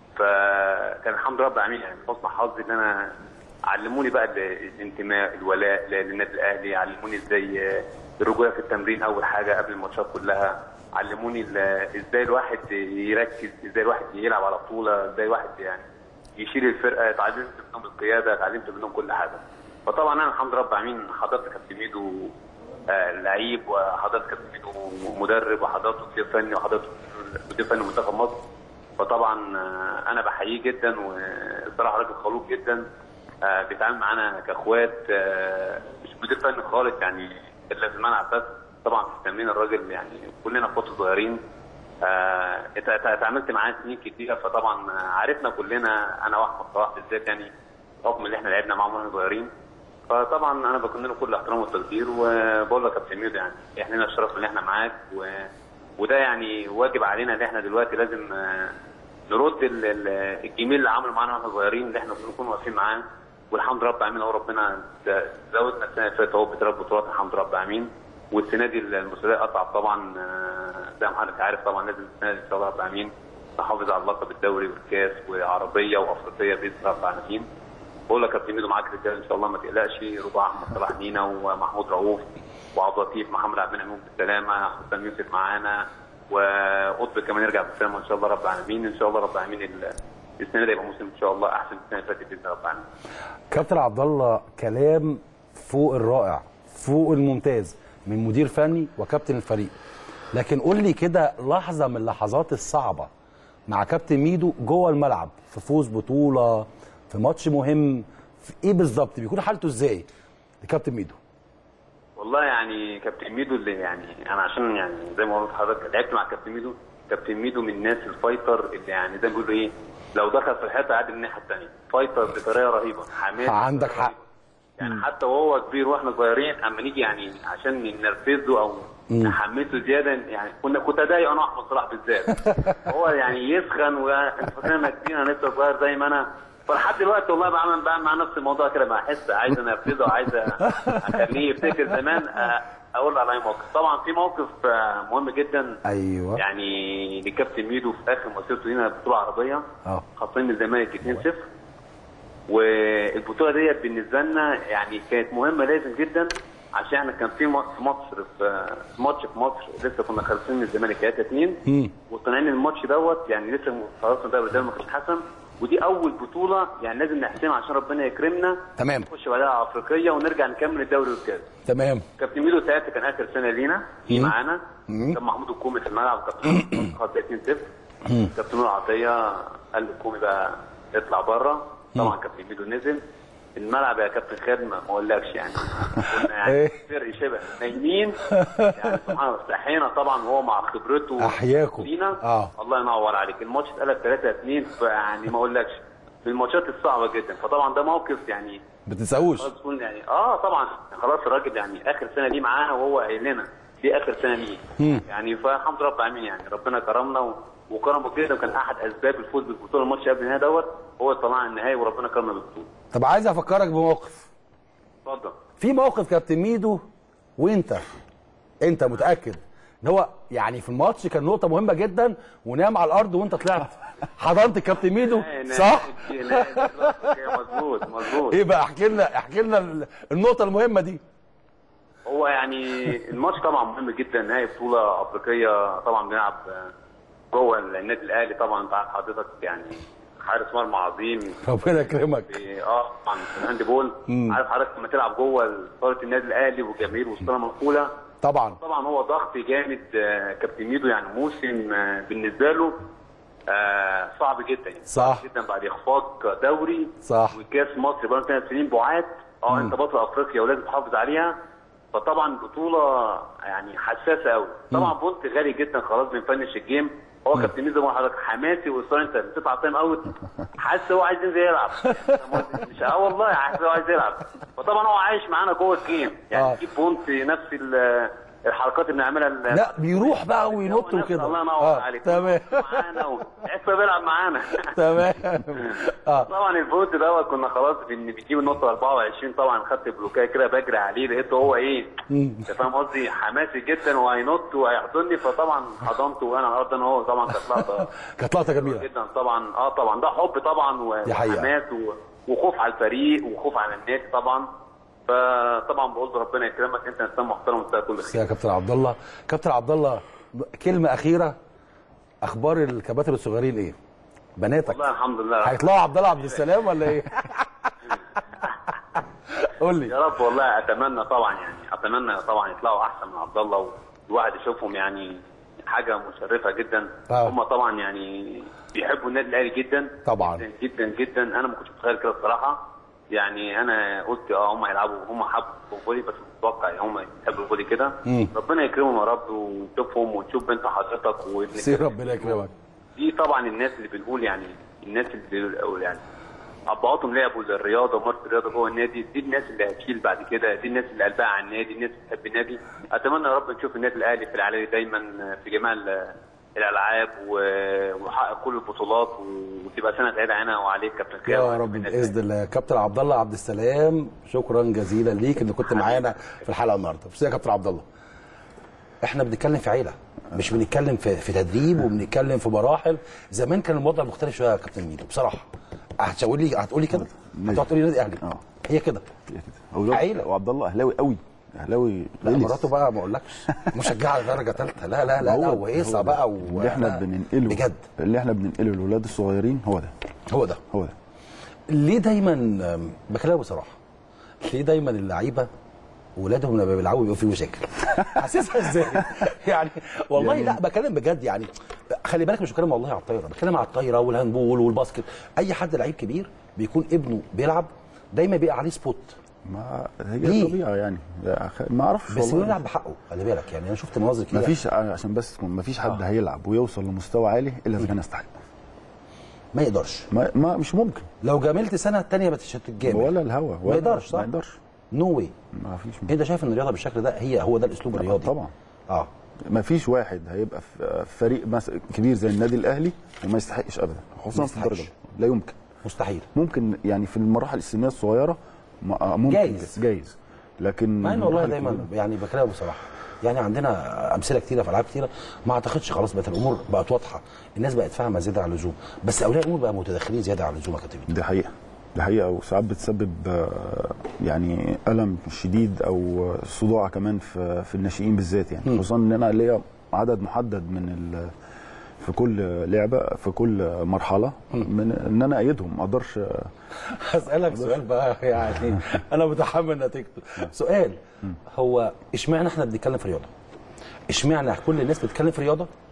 فكان الحمد لله رب العالمين يعني حسن حظي ان انا علموني بقى ال- الانتماء الولاء ل- للنادي الاهلي علموني ازاي آه، الرجوله في التمرين اول حاجه قبل الماتشات كلها علموني ال- ازاي الواحد يركز ازاي الواحد يلعب على بطوله ازاي الواحد يعني يشيل الفرقه اتعلمت منهم القياده اتعلمت منهم كل حاجه فطبعا انا الحمد لله رب العالمين حضرت كابتن ميدو آه، لعيب وحضرت كابتن ميدو مدرب وحضرت مدير فني وحضرت مدير فني منتخب مصر فطبعا آه، انا بحييه جدا والصراحه راجل خلوق جدا آه، بيتعامل معانا كاخوات آه، مش مدير فني خالص يعني الا في الملعب بس طبعا في التمرين الراجل يعني كلنا اخوات صغيرين آه، ات- ات- اتعاملت معاه سنين كتيره فطبعا آه، عرفنا كلنا انا واحمد صلاح بالذات يعني بحكم اللي احنا لعبنا معاهم واحنا صغيرين فطبعا انا بكون له كل الاحترام والتقدير وبقول لك يا كابتن ميدو يعني احنا لنا الشرف ان احنا معاك و... وده يعني واجب علينا ان احنا دلوقتي لازم آه، نرد ال- ال- الجميل اللي عمله معانا واحنا صغيرين اللي احنا بنكون واقفين معاه والحمد لله رب العالمين اهو ربنا زودنا السنه اللي فاتت اهو بثلاث بطولات الحمد لله رب العالمين والسنه دي المسؤوليه اصعب طبعا آه، زي ما حضرتك عارف طبعا لازم السنه دي ان شاء الله رب العالمين نحافظ على اللقب الدوري والكاس وعربيه وافريقيه باذن الله رب العالمين بقول لك يا كابتن ميدو معاك رجاله ان شاء الله ما تقلقش رباع احمد صلاح نينا ومحمود رؤوف وعبد اللطيف محمد عبد المنعم بالسلامه حسام يوسف معانا وقطب كمان يرجع بالسلامه ان شاء الله رب العالمين ان شاء الله رب العالمين ال- السنه دي يبقى موسم ان شاء الله احسن من السنه اللي فاتت باذن الله رب العالمين كابتن عبد الله كلام فوق الرائع فوق الممتاز من مدير فني وكابتن الفريق لكن قول لي كده لحظه من اللحظات الصعبه مع كابتن ميدو جوه الملعب في فوز بطوله في ماتش مهم في ايه بالظبط بيكون حالته ازاي لكابتن ميدو والله يعني كابتن ميدو اللي يعني انا عشان يعني زي ما قلت لحضرتك لعبت مع كابتن ميدو كابتن ميدو من الناس الفايتر اللي يعني زي ما بيقولوا ايه لو دخل في الحيطه عادي من الناحيه الثانيه فايتر بطريقه رهيبه حماس عندك بطريقة حق. رهيبة. يعني حتى وهو كبير واحنا صغيرين اما نيجي يعني عشان ننرفزه او نحمسه زياده يعني كنا كنت اضايق انا واحمد صلاح بالذات هو يعني يسخن وانت فاكرنا كبير انا لسه صغير زي ما انا فلحد دلوقتي والله بعمل بعمل مع نفس الموضوع كده بحس عايز انرفزه عايز اخليه يفتكر زمان آه، اقول له على اي موقف طبعا في موقف آه، مهم جدا ايوه يعني لكابتن ميدو في اخر مسيرته لينا بطوله عربيه اه خاصين الزمالك 2-0 والبطوله ديت بالنسبه لنا يعني كانت مهمه لازم جدا عشان احنا كان في م- في مصر في في ماتش في مصر لسه كنا خالصين من الزمالك 3 2 مم. وطالعين الماتش دوت يعني لسه خلاص ده ده ما كانش حسم ودي اول بطوله يعني لازم نحسمها عشان ربنا يكرمنا تمام نخش بعدها على افريقيه ونرجع نكمل الدوري والكاس تمام كابتن ميدو ساعتها كان اخر سنه لينا في مم. معانا مم. كان محمود الكومي في الملعب كابتن خط 2 0 كابتن نور عطيه قال للكومي بقى اطلع بره طبعا كابتن ميدو نزل الملعب يا كابتن خالد ما ما اقولكش يعني كنا يعني إيه؟ فرق شبه نايمين يعني سبحان الله صحينا طبعا وهو مع خبرته أحياكم. لينا آه. الله ينور عليك الماتش اتقلب 3 2 فيعني ما اقولكش من الماتشات الصعبه جدا فطبعا ده موقف يعني بتنساهوش خلاص تكون يعني اه طبعا خلاص الراجل يعني اخر سنه ليه معانا وهو قايل لنا دي اخر سنه ليه يعني فالحمد لله رب العالمين يعني ربنا كرمنا و- وكرمه جدا وكان احد اسباب الفوز بالبطوله الماتش قبل النهائي دوت هو طلعنا النهائي وربنا كرمنا بالبطوله طب عايز افكرك بموقف اتفضل في موقف كابتن ميدو وانت انت متاكد ان هو يعني في الماتش كان نقطه مهمه جدا ونام على الارض وانت طلعت حضنت الكابتن ميدو نهائي- صح نهائي- نهائي- مظبوط مظبوط ايه بقى احكي لنا احكي لنا النقطه المهمه دي هو يعني الماتش طبعا مهم جدا نهائي بطوله افريقيه طبعا بنلعب جوه النادي الاهلي طبعا انت عارف حضرتك يعني حارس مرمى عظيم ربنا يكرمك في- اه طبعا في الهاند بول عارف حضرتك لما تلعب جوه صاله النادي الاهلي والجماهير والصاله مقفوله طبعا طبعا هو ضغط جامد آه، كابتن ميدو يعني موسم آه، بالنسبه له آه، صعب جدا يعني صح. صعب جدا بعد اخفاق دوري صح. وكاس مصر بقى ثلاث سنين بعاد اه انت بطل افريقيا ولازم تحافظ عليها فطبعا بطوله يعني حساسه قوي طبعا بونت غالي جدا خلاص بنفنش الجيم هو كابتن ميدو هو حضرتك حماسي واصرار انت بتطلع تايم اوت حاسس هو عايز ينزل يلعب مش اه والله حاسس هو عايز يلعب فطبعا هو عايش معانا جوه الجيم يعني آه. يجيب بونت نفس ال- الحركات اللي بنعملها ال- لا بيروح بقى وينط هو نفس- وكده الله ينور آه، عليك تمام معانا و- لسه بيلعب معانا تمام اه طبعا الفوت دوت كنا خلاص بن- بنجيب النقطه 24 طبعا خدت بلوكايه كده بجري عليه لقيته هو ايه انت فاهم قصدي حماسي جدا وهينط وهيحضني فطبعا حضنته وانا على الارض انا هو طبعا كانت لقطه كانت لقطه جميله جدا طبعا اه طبعا ده حب طبعا دي حقيقة. وحماس و- وخوف على الفريق وخوف على النادي طبعا فطبعا بقول له ربنا يكرمك انت انسان محترم وانت كل بس خير يا كابتن عبد الله كابتن عبد الله كلمه اخيره اخبار الكباتن الصغيرين ايه بناتك والله الحمد لله هيطلعوا عبد الله عبد السلام ولا ايه قول لي يا رب والله اتمنى طبعا يعني اتمنى طبعا يطلعوا احسن من عبد الله والواحد يشوفهم يعني حاجه مشرفه جدا آه. هم طبعا يعني بيحبوا النادي الاهلي جدا طبعا. جدا جدا, جدا. انا ما كنتش متخيل كده الصراحه يعني انا قلت اه هم هيلعبوا هم حبوا الفولي بس مش متوقع يعني هم يحبوا الفولي كده مم. ربنا يكرمهم يا رب ونشوفهم ونشوف بنت حضرتك وابنك سير ربنا يكرمك دي طبعا الناس اللي بنقول يعني الناس اللي أو يعني ابهاتهم لعبوا للرياضه ومارس الرياضه جوه النادي دي الناس اللي هتشيل بعد كده دي الناس اللي قلبها على النادي الناس اللي بتحب النادي اتمنى يا رب نشوف النادي الاهلي في العالي دايما في جميع ال- الالعاب و- ويحقق كل البطولات وتبقى سنه سعيده علينا وعليك كابتن خير يا رب باذن الله كابتن عبد الله عبد السلام شكرا جزيلا ليك ان كنت معانا في الحلقه النهارده بس يا كابتن عبد الله احنا بنتكلم في عيله مش بنتكلم في في تدريب وبنتكلم في مراحل زمان كان الوضع مختلف شويه يا كابتن ميدو بصراحه هتقول لي هتقول لي كده هتقعد تقول لي نادي اهلي اه. هي كده هي كده أولاد- عيلة. وعبد الله اهلاوي قوي اهلاوي لا غلس. مراته بقى ما اقولكش مشجعه درجه ثالثه لا لا لا لا هو- وهيصه هو ده. بقى و... اللي احنا لا، بننقله بجد اللي احنا بننقله للاولاد الصغيرين هو ده هو ده هو ده ليه دايما أم، بكلمك بصراحه ليه دايما اللعيبه ولادهم لما بيلعبوا بيبقوا في مشاكل حاسسها ازاي يعني والله لا بكلم بجد يعني خلي بالك مش بتكلم والله على الطايره بتكلم على الطايره والهاندبول والباسكت اي حد لعيب كبير بيكون ابنه بيلعب دايما بيبقى عليه سبوت ما هي ليه؟ طبيعه يعني لا، خ- ما اعرفش بس والله. بيلعب بحقه خلي بالك يعني انا شفت مناظر كده ما فيش عشان بس تكون ما فيش حد هيلعب ويوصل لمستوى عالي الا اذا كان يستحق ما يقدرش ما, ما مش ممكن لو جاملت سنه الثانيه مش هتتجامل ولا الهوا ما يقدرش صح؟ ما يقدرش نو واي ما فيش انت شايف ان الرياضه بالشكل ده هي هو ده الاسلوب الرياضي طبعا اه ما فيش واحد هيبقى في في فريق مس- كبير زي النادي الاهلي وما يستحقش ابدا خصوصا ما في الدرجه يستحقش. لا يمكن مستحيل ممكن يعني في المراحل السنيه الصغيره ما- ممكن جايز. جايز لكن مع ان والله المراحل دايما الكبيرة- يعني بكلمك بصراحه يعني عندنا امثله كتيره في العاب كتيره ما اعتقدش خلاص بقت الامور بقت واضحه الناس بقت فاهمه زياده عن اللزوم بس اولياء الامور بقى متدخلين زياده عن اللزوم يا كابتن دي حقيقه دي حقيقه وساعات بتسبب آه، يعني الم شديد او صداع كمان في في الناشئين بالذات يعني خصوصا ان انا ليا عدد محدد من ال في كل لعبه في كل مرحله من ان انا ايدهم ما اقدرش هسالك سؤال بقى يعني انا متحمل نتيجته سؤال هو اشمعنى احنا بنتكلم في رياضه اشمعنى كل الناس بتتكلم في رياضه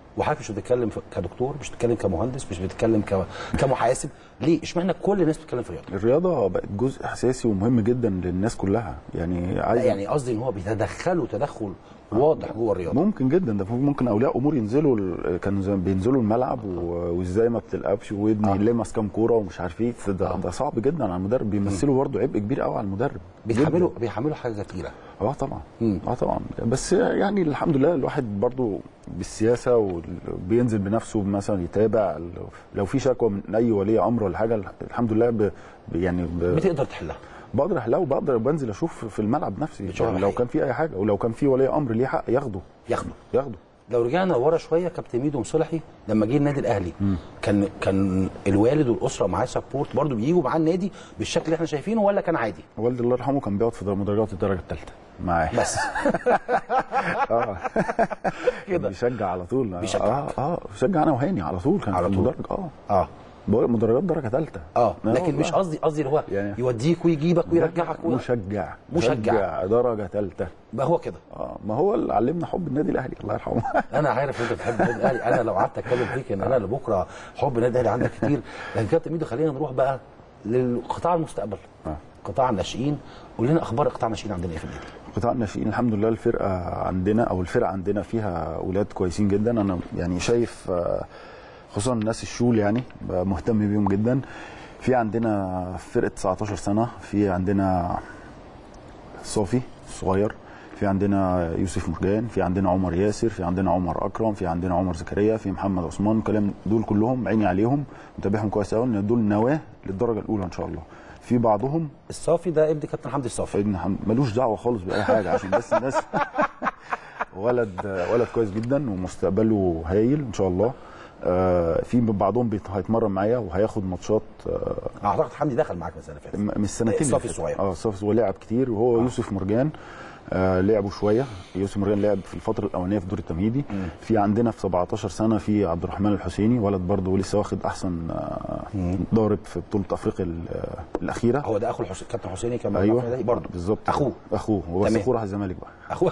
وحضرتك مش بتتكلم ف- كدكتور مش بتتكلم كمهندس مش بتتكلم ك... كمحاسب ليه اشمعنى كل الناس بتتكلم في الرياضه الرياضه بقت جزء اساسي ومهم جدا للناس كلها يعني لا عايز يعني قصدي ان هو بيتدخلوا تدخل واضح جوه الرياضه ممكن جدا ده ممكن اولياء امور ينزلوا ال- كانوا زي بينزلوا الملعب و- وازاي ما بتلعبش وابني آه. لمس كام كوره ومش عارف ايه ده, آه. ده صعب جدا على المدرب بيمثلوا برضه عبء كبير قوي على المدرب بيحملوا جداً. بيحملوا حاجه تقيله اه طبعا مم. اه طبعا بس يعني الحمد لله الواحد برضه بالسياسه وبينزل بنفسه مثلا يتابع لو في شكوى من اي ولي امر ولا حاجه الحمد لله ب ب- يعني ب بتقدر تحلها بقدر احلها وبقدر بنزل اشوف في الملعب نفسي بتشوف يعني لو الحقيقة. كان في اي حاجه ولو كان في ولي امر ليه حق ياخده ياخده ياخده لو رجعنا ورا شويه كابتن ميدو مصلحي لما جه النادي الاهلي كان كان الوالد والاسره معاه سبورت برضه بييجوا معاه النادي بالشكل اللي احنا شايفينه ولا كان عادي والدي الله يرحمه كان بيقعد في مدرجات الدرجه الثالثه معاه بس اه كده. بيشجع على طول بيشجع. اه اه بيشجع انا وهاني على طول كان على في طول. المدرج اه اه بقول لك مدرجات درجه ثالثه اه لكن مش قصدي قصدي اللي هو يعني- يوديك ويجيبك ويرجعك و... مشجع مشجع. درجه ثالثه ما هو كده اه ما هو اللي علمنا حب النادي الاهلي الله يرحمه انا عارف انت بتحب النادي الاهلي انا لو قعدت اتكلم فيك ان انا لبكره حب النادي الاهلي عندك كتير لكن كابتن ميدو خلينا نروح بقى للقطاع المستقبل آه. قطاع الناشئين قول لنا اخبار قطاع الناشئين عندنا ايه في النادي قطاع الناشئين الحمد لله الفرقه عندنا او الفرقه عندنا فيها اولاد كويسين جدا انا يعني شايف آه، خصوصا الناس الشول يعني بقى مهتم بيهم جدا في عندنا فرقه 19 سنه في عندنا صافي صغير في عندنا يوسف مرجان في عندنا عمر ياسر في عندنا عمر اكرم في عندنا عمر زكريا في محمد عثمان الكلام دول كلهم عيني عليهم متابعهم كويس قوي ان دول نواه للدرجه الاولى ان شاء الله في بعضهم الصافي ده ابن كابتن حمدي الصافي ابن حمد ملوش دعوه خالص باي حاجه عشان بس الناس ولد ولد كويس جدا ومستقبله هايل ان شاء الله آه، في بعضهم بيت- هيتمرن معايا وهياخد ماتشات آه، اعتقد حمدي دخل معاك من السنه اللي فاتت م- من السنتين اللي الصافي فاتوا. الصغير. اه الصافي الصغير لعب كتير وهو يوسف مرجان آه لعبوا شويه يوسف مرجان لعب في الفتره الاولانيه في الدور التمهيدي في عندنا في 17 سنه في عبد الرحمن الحسيني ولد برضه لسه واخد احسن آه ضارب في بطوله افريقيا ال- آه، الاخيره هو ده اخو الحس... كابتن حسيني كان ايوه برضه بالظبط اخوه اخوه هو بس تمام. اخوه راح الزمالك بقى اخوه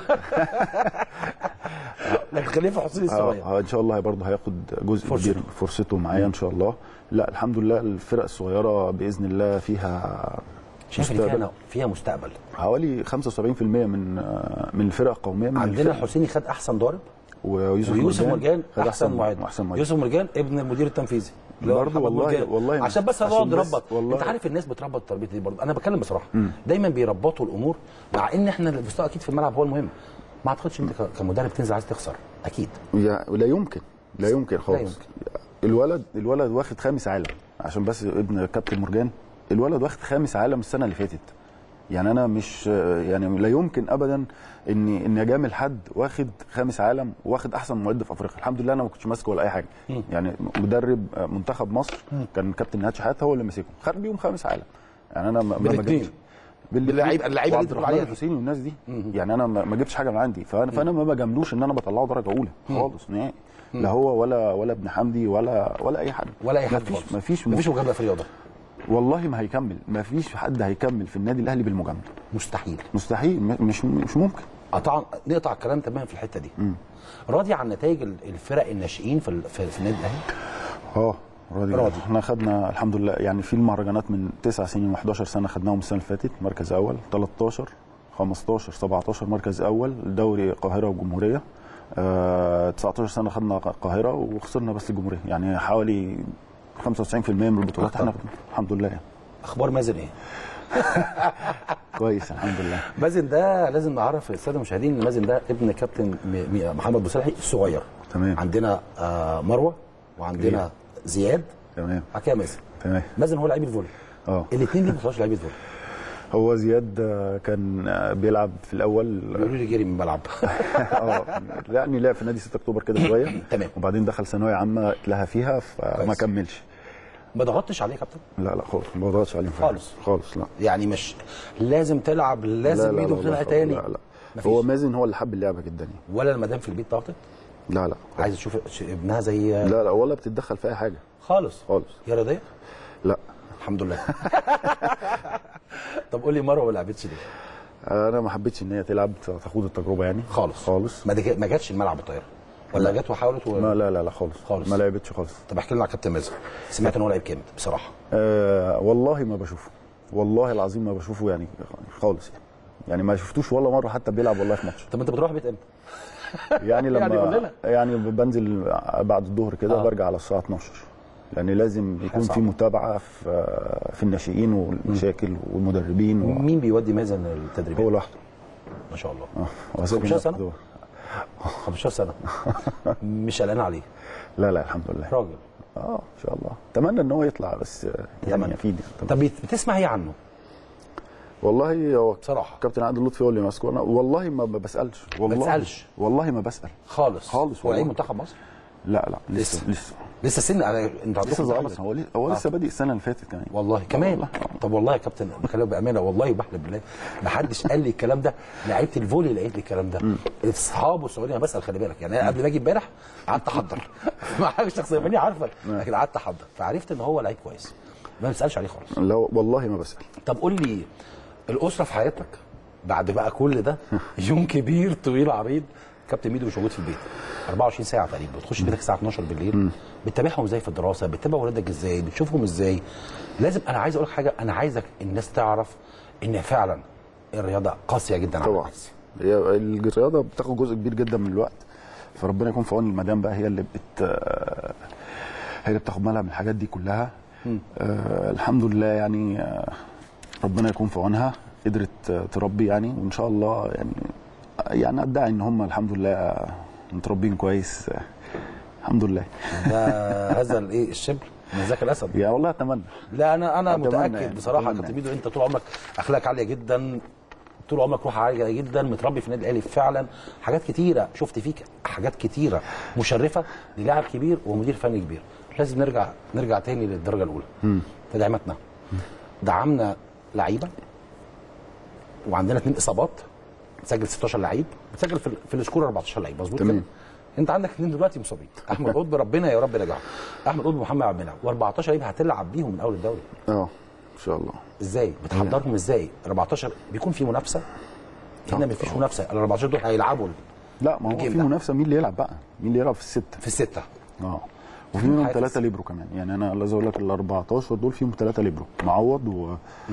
لكن خليفه حسيني الصغير اه ان شاء الله برضه هياخد جزء فرصته. كبير فرصته معايا ان شاء الله لا الحمد لله الفرق الصغيره باذن الله فيها شايف ان مستقبل. فيها فيها مستقبل حوالي 75% من آه، من الفرق القوميه من عندنا الفرق. حسيني خد احسن ضارب ويوسف, ويوسف مرجان خد احسن معد احسن معد يوسف مرجان ابن المدير التنفيذي اللي هو برضه محمد والله- مرجان. والله عشان بس عشان نقعد بس نربط والله- انت عارف الناس بتربط التربيه دي برضه انا بتكلم بصراحه دايما بيربطوا الامور مع ان احنا المستوى اكيد في الملعب هو المهم ما اعتقدش انت ك- كمدرب تنزل عايز تخسر اكيد يا- لا يمكن لا يمكن خالص يمكن. الولد الولد واخد خامس عالم عشان بس ابن كابتن مرجان الولد واخد خامس عالم السنه اللي فاتت يعني انا مش يعني لا يمكن ابدا اني اني اجامل حد واخد خامس عالم واخد احسن معد في افريقيا الحمد لله انا ما كنتش ماسكه ولا اي حاجه يعني مدرب منتخب مصر كان كابتن نهاد شحاته هو اللي ماسكه خد بيهم خامس عالم يعني انا ما ما بالاتنين. جبتش- باللعيبة- اللعيبة اللي وعبد انت بتقول الرحمن عليها. الحسيني والناس دي يعني انا ما ما جبتش حاجه من عندي فانا فانا ما بجاملوش ان انا بطلعه درجه اولى خالص نهائي لا هو ولا ولا ابن حمدي ولا ولا اي حد ولا اي حد مفيش خالص. مفيش مفيش مجامله في الرياضه والله ما هيكمل مفيش حد هيكمل في النادي الاهلي بالمجامله مستحيل مستحيل م- مش مش ممكن قطع نقطع الكلام تماما في الحته دي راضي عن نتائج ال- الفرق الناشئين في ال- في, في النادي الاهلي اه راضي راضي. راضي احنا خدنا الحمد لله يعني في المهرجانات من 9 سنين و11 سنه خدناهم السنه اللي فاتت مركز اول 13 15 17 مركز اول دوري القاهره والجمهوريه آه 19 سنه خدنا القاهره وخسرنا بس الجمهوريه يعني حوالي 95% من البطولات احنا الحمد لله يعني. اخبار مازن ايه؟ كويس الحمد لله مازن ده لازم نعرف الساده المشاهدين ان مازن ده ابن كابتن م- م- محمد بوسلحي الصغير تمام. عندنا آه مروه وعندنا إيه. زياد تمام حكى مازن تمام مازن هو لعيب الفولي اه الاثنين دي ما طلعوش لعيبه فولي هو زياد آه، كان آه، بيلعب في الاول بيقولوا لي جري من الملعب اه يعني لعب في نادي 6 اكتوبر كده شويه تمام. وبعدين دخل ثانويه عامه اتلهى فيها فما كويس. كملش ما ضغطتش عليه يا كابتن لا لا خالص ما بضغطش عليهم في خالص. حاجة. خالص لا يعني مش لازم تلعب لا لازم لا ايده لا تلعب خالص. تاني لا لا مفيش. هو مازن هو اللي حب اللعبه جدا يعني. ولا المدام في البيت ضغطت لا لا عايز تشوف ش- ابنها زي لا لا ولا بتتدخل في اي حاجه خالص خالص هي رياضيه لا الحمد لله طب قول لي مروه ما لعبتش ليه انا ما حبيتش ان هي تلعب تاخد التجربه يعني خالص خالص ما دك- ما جاتش الملعب الطايره ولا جت وحاولت و... ما لا لا لا خالص خالص. ما لعبتش خالص طب احكي لنا على كابتن مازن سمعت ان هو لعيب جامد بصراحه آه والله ما بشوفه والله العظيم ما بشوفه يعني خالص يعني يعني ما شفتوش ولا مره حتى بيلعب والله في ماتش طب انت بتروح بيت امتى؟ يعني لما يعني قول لنا. يعني بنزل بعد الظهر كده آه. آه. برجع على الساعه 12 لان لازم يكون صعبة. في متابعه في في الناشئين والمشاكل والمدربين و... مين بيودي مازن التدريبات؟ هو لوحده ما شاء الله آه. هو 15 سنة؟ لوحده. 15 سنه مش قلقان عليه لا لا الحمد لله راجل اه ان شاء الله اتمنى ان هو يطلع بس آه، أتمنى. يعني يفيد طب بت- بتسمع ايه عنه؟ والله هو بصراحه كابتن عادل لطفي هو اللي ماسكه انا والله ما بسالش والله بتسألش؟ والله ما بسال خالص خالص هو لعيب والله. منتخب مصر؟ لا لا لسه. لسه لسه لسه سن على انت عندكم لسه صغير منتخب هو لسه هو لسه بادئ السنه اللي فاتت كمان والله كمان والله. طب والله يا كابتن بكلمك بامانه والله وبحلف بالله ما حدش قال لي الكلام ده لعيبه الفولي اللي قالت لي الكلام ده اصحابه السعوديين انا بسال خلي بالك يعني انا قبل ما اجي امبارح قعدت احضر مع حاجه شخصيه ماني عارفه لكن قعدت احضر فعرفت ان هو لعيب كويس ما بسالش عليه خالص لا والله ما بسال طب قول لي الاسره في حياتك بعد بقى كل ده يوم كبير طويل عريض كابتن ميدو مش موجود في البيت 24 ساعه تقريبا بتخش بيتك الساعه 12 بالليل بتتابعهم ازاي في الدراسه بتتابع ولادك ازاي بتشوفهم ازاي لازم انا عايز اقول لك حاجه انا عايزك الناس تعرف ان فعلا الرياضه قاسيه جدا على طبعا الناس هي الرياضه بتاخد جزء كبير جدا من الوقت فربنا يكون في عون المدام بقى هي اللي بت هي اللي بتاخد بالها من الحاجات دي كلها آه الحمد لله يعني آه ربنا يكون في عونها قدرت آه، تربي يعني وان شاء الله يعني يعني ادعي ان هم الحمد لله آه، متربين كويس آه الحمد لله ده هذا الايه الشبل من ذاك الاسد يا والله اتمنى لا انا انا أتمنى متاكد يعني، بصراحه يا أتمنى كابتن يعني. ميدو انت طول عمرك اخلاقك عاليه جدا طول عمرك روح عاليه جدا متربي في النادي الاهلي فعلا حاجات كتيره شفت فيك حاجات كتيره مشرفه للاعب كبير ومدير فني كبير لازم نرجع نرجع تاني للدرجه الاولى تدعيماتنا دعمنا لعيبه وعندنا اثنين اصابات بتسجل 16 لعيب بتسجل في, ال- في السكور 14 لعيب مظبوط تمام. كده انت عندك اثنين دلوقتي مصابين احمد قطب ربنا يا رب يرجعه احمد قطب ومحمد عبد المنعم و14 لعيب هتلعب بيهم من اول الدوري اه ان شاء الله ازاي بتحضرهم ازاي 14 بيكون في منافسه هنا آه، مفيش آه. منافسه ال 14 دول هيلعبوا لا ما هو الجيم في ده. منافسه مين اللي يلعب بقى مين اللي يلعب في السته في السته اه وفي منهم حافز. ثلاثه ليبرو كمان يعني انا لازم اقول لك ال 14 دول فيهم ثلاثه ليبرو معوض و...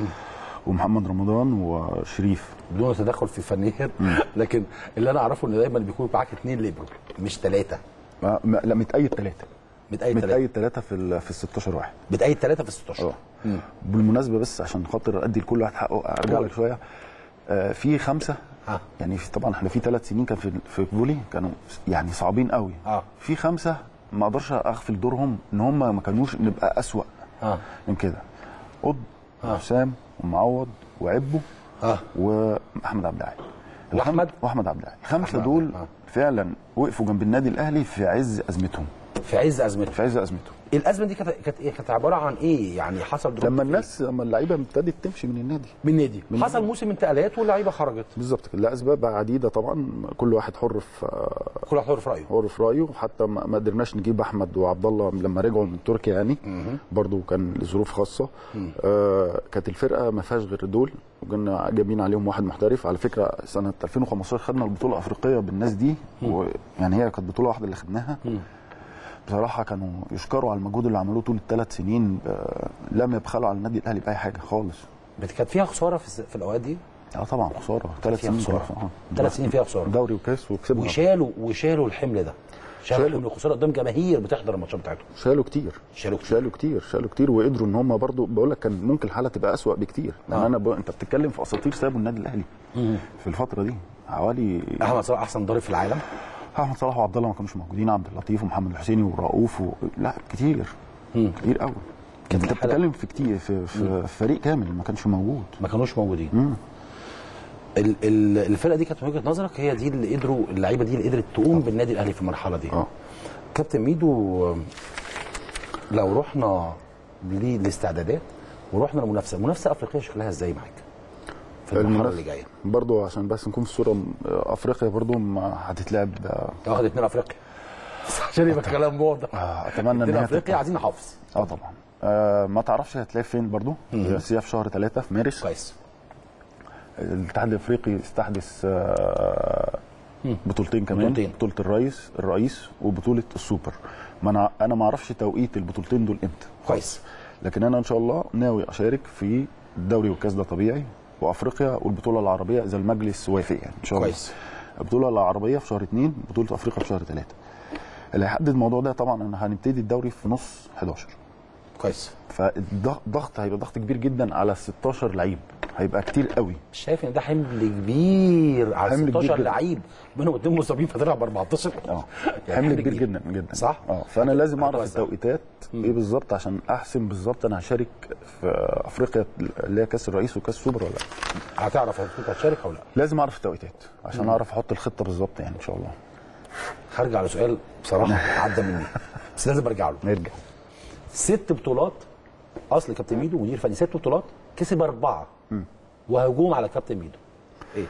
ومحمد رمضان وشريف بدون تدخل في فنيات لكن اللي انا اعرفه ان دايما بيكون معاك اثنين ليبرو مش ثلاثه ما... ما... لا متأيد ثلاثه متأيد ثلاثه متأيد ثلاثه في ال... في ال 16 واحد متأيد ثلاثه في ال 16 اه بالمناسبه بس عشان خاطر ادي لكل واحد حقه ارجع قول. لك شويه آه في خمسه ها. يعني في طبعا احنا في ثلاث سنين كان في في فولي كانوا يعني صعبين قوي اه. في خمسه ما اقدرش اغفل دورهم ان هم ما كانوش نبقى اسوأ اه من كده قطب آه. وحسام ومعوض وعبو اه واحمد عبد العال وأحمد؟ واحمد عبد العال الخمسه أحمد دول عبد العال. فعلا وقفوا جنب النادي الاهلي في عز ازمتهم في عز ازمته في عز ازمتهم الازمه دي كانت كانت إيه؟ كانت عباره عن ايه يعني حصل دروب لما في الناس لما اللعيبه ابتدت تمشي من النادي إيه؟ من نادي حصل موسم انتقالات واللعيبه خرجت بالظبط كده لاسباب عديده طبعا كل واحد حر في كل واحد حر في رايه حر في رايه حتى ما ما قدرناش نجيب احمد وعبد الله لما رجعوا من تركيا يعني برضو كان لظروف خاصه آه كانت الفرقه ما فيهاش غير دول وكنا جايبين عليهم واحد محترف على فكره سنه 2015 خدنا البطوله الافريقيه بالناس دي ويعني هي كانت بطوله واحده اللي خدناها بصراحه كانوا يشكروا على المجهود اللي عملوه طول الثلاث سنين آه لم يبخلوا على النادي الاهلي باي حاجه خالص بت- كانت فيها خساره في, الس- في الاوقات دي اه طبعا خساره ثلاث فيها سنين خسارة. كنا- آه. ثلاث سنين فيها خساره دوري وكاس وكسبنا وشالوا وشالوا الحمل ده شالوا شالوا. حمل الخساره قدام جماهير بتحضر الماتشات بتاعتهم شالوا كتير شالوا كتير. شالوا كتير شالوا كتير وقدروا ان هم برضو بقول لك كان ممكن الحاله تبقى اسوأ بكتير يعني آه. انا ب... انت بتتكلم في اساطير سابوا النادي الاهلي في الفتره دي حوالي احمد صلاح احسن ضارب في العالم احمد صلاح وعبد الله ما كانوش موجودين عبد اللطيف ومحمد الحسيني ورؤوف و... لا كتير كتير قوي كانت انت الحلقة- بتتكلم في كتير في, في فريق كامل ما كانش موجود ما كانوش موجودين ال- ال- الفرقه دي كانت من وجهه نظرك هي دي اللي قدروا اللعيبه دي اللي قدرت تقوم بالنادي الاهلي في المرحله دي اه كابتن ميدو لو رحنا للاستعدادات ورحنا للمنافسه المنافسه الافريقيه شكلها ازاي معاك في المرحله اللي جايه برضو عشان بس نكون في الصوره م- افريقيا برضو ما هتتلعب آه، واخد اتنين افريقيا بس عشان يبقى الكلام واضح آه، اتمنى ان اتنين هي افريقيا تبقى- عايزين نحافظ اه طبعا آه ما تعرفش هتلاقي فين برضو بس هي في شهر ثلاثة في مارس كويس الاتحاد الافريقي استحدث آه، بطولتين كمان بطولتين. بطوله الرئيس الرئيس وبطوله السوبر ما انا انا ما اعرفش توقيت البطولتين دول امتى كويس لكن انا ان شاء الله ناوي اشارك في الدوري والكاس ده طبيعي وافريقيا والبطوله العربيه اذا المجلس وافق يعني ان شاء الله كويس. البطوله العربيه في شهر اثنين بطوله افريقيا في شهر ثلاثه اللي هيحدد الموضوع ده طبعا ان هنبتدي الدوري في نص 11 كويس فالضغط هيبقى ضغط كبير جدا على 16 لعيب هيبقى كتير قوي شايف ان ده حمل كبير على حمل كبير 16 جدا. لعيب منهم اتنين مصابين فتلعب 14 اه يعني حمل كبير جدا جدا صح؟ اه فانا لازم اعرف كويس. التوقيتات ايه بالظبط عشان احسم بالظبط انا هشارك في افريقيا اللي هي كاس الرئيس وكاس السوبر ولا لا هتعرف انت هتشارك او لا لازم اعرف التوقيتات عشان اعرف احط الخطه بالظبط يعني ان شاء الله هرجع لسؤال بصراحه عدى مني بس لازم ارجع له نرجع ست بطولات اصل كابتن ميدو مدير فني ست بطولات كسب اربعه وهجوم على كابتن ميدو ايه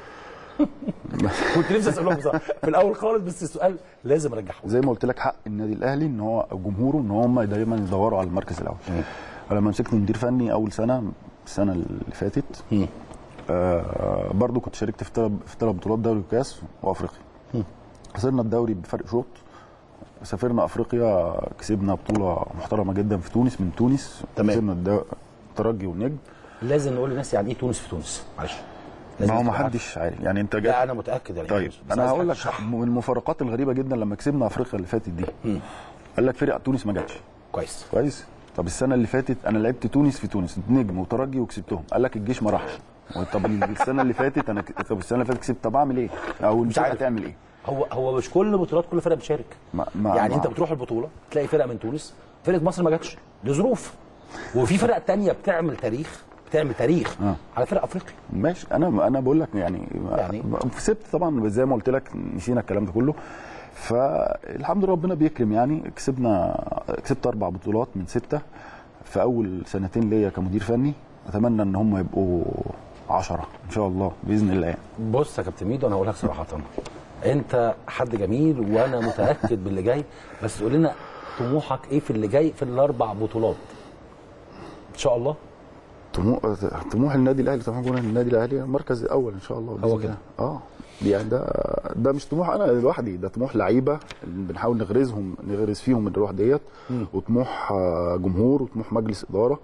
كنت نفسي اسالهم بصراحه في الاول خالص بس السؤال لازم ارجعه زي ما قلت لك حق النادي الاهلي ان هو أو جمهوره ان هم دايما يدوروا على المركز الاول لما مسكت مدير فني اول سنه السنه اللي فاتت مم. آه برضو كنت شاركت في ثلاث في ثلاث بطولات دوري وكاس وافريقيا خسرنا الدوري بفرق شوط سافرنا افريقيا كسبنا بطوله محترمه جدا في تونس من تونس تمام. كسبنا الدو- الترجي والنجم لازم نقول للناس يعني ايه تونس في تونس معلش لازم ما هو ما تبقى عارف. حدش عارف يعني انت جاي لا انا متاكد يعني طيب بس انا عايز هقول حد لك يشرح. من المفارقات الغريبه جدا لما كسبنا افريقيا اللي فاتت دي قال لك فرق تونس ما جاتش كويس كويس طب السنه اللي فاتت انا لعبت تونس في تونس نجم وترجي وكسبتهم قال لك الجيش ما راحش طب السنه اللي فاتت انا ك- طب السنه اللي فاتت كسبت طب اعمل ايه او مش الفرقه عارف. تعمل ايه هو هو مش كل بطولات كل فرقه بتشارك ما- ما- يعني ما انت أعرف. بتروح البطوله تلاقي فرقه من تونس فرقه مصر ما جاتش لظروف وفي فرق تانية بتعمل تاريخ بتعمل تاريخ آه. على فرق افريقيا ماشي انا انا بقول لك يعني, يعني؟ سبت طبعا زي ما قلت لك نسينا الكلام ده كله فالحمد لله ربنا بيكرم يعني كسبنا كسبت اربع بطولات من سته في اول سنتين ليا كمدير فني اتمنى ان هم يبقوا عشرة ان شاء الله باذن الله يعني. بص يا كابتن ميدو انا هقول لك صراحه انت حد جميل وانا متاكد باللي جاي بس قول لنا طموحك ايه في اللي جاي في الاربع بطولات ان شاء الله طموح طموح النادي الاهلي طبعا جمهور النادي الاهلي المركز الاول ان شاء الله بإذن هو الله. كده. اه يعني ده ده مش طموح انا لوحدي ده طموح لعيبه بنحاول نغرزهم نغرز فيهم الروح ديت وطموح آه، جمهور وطموح مجلس اداره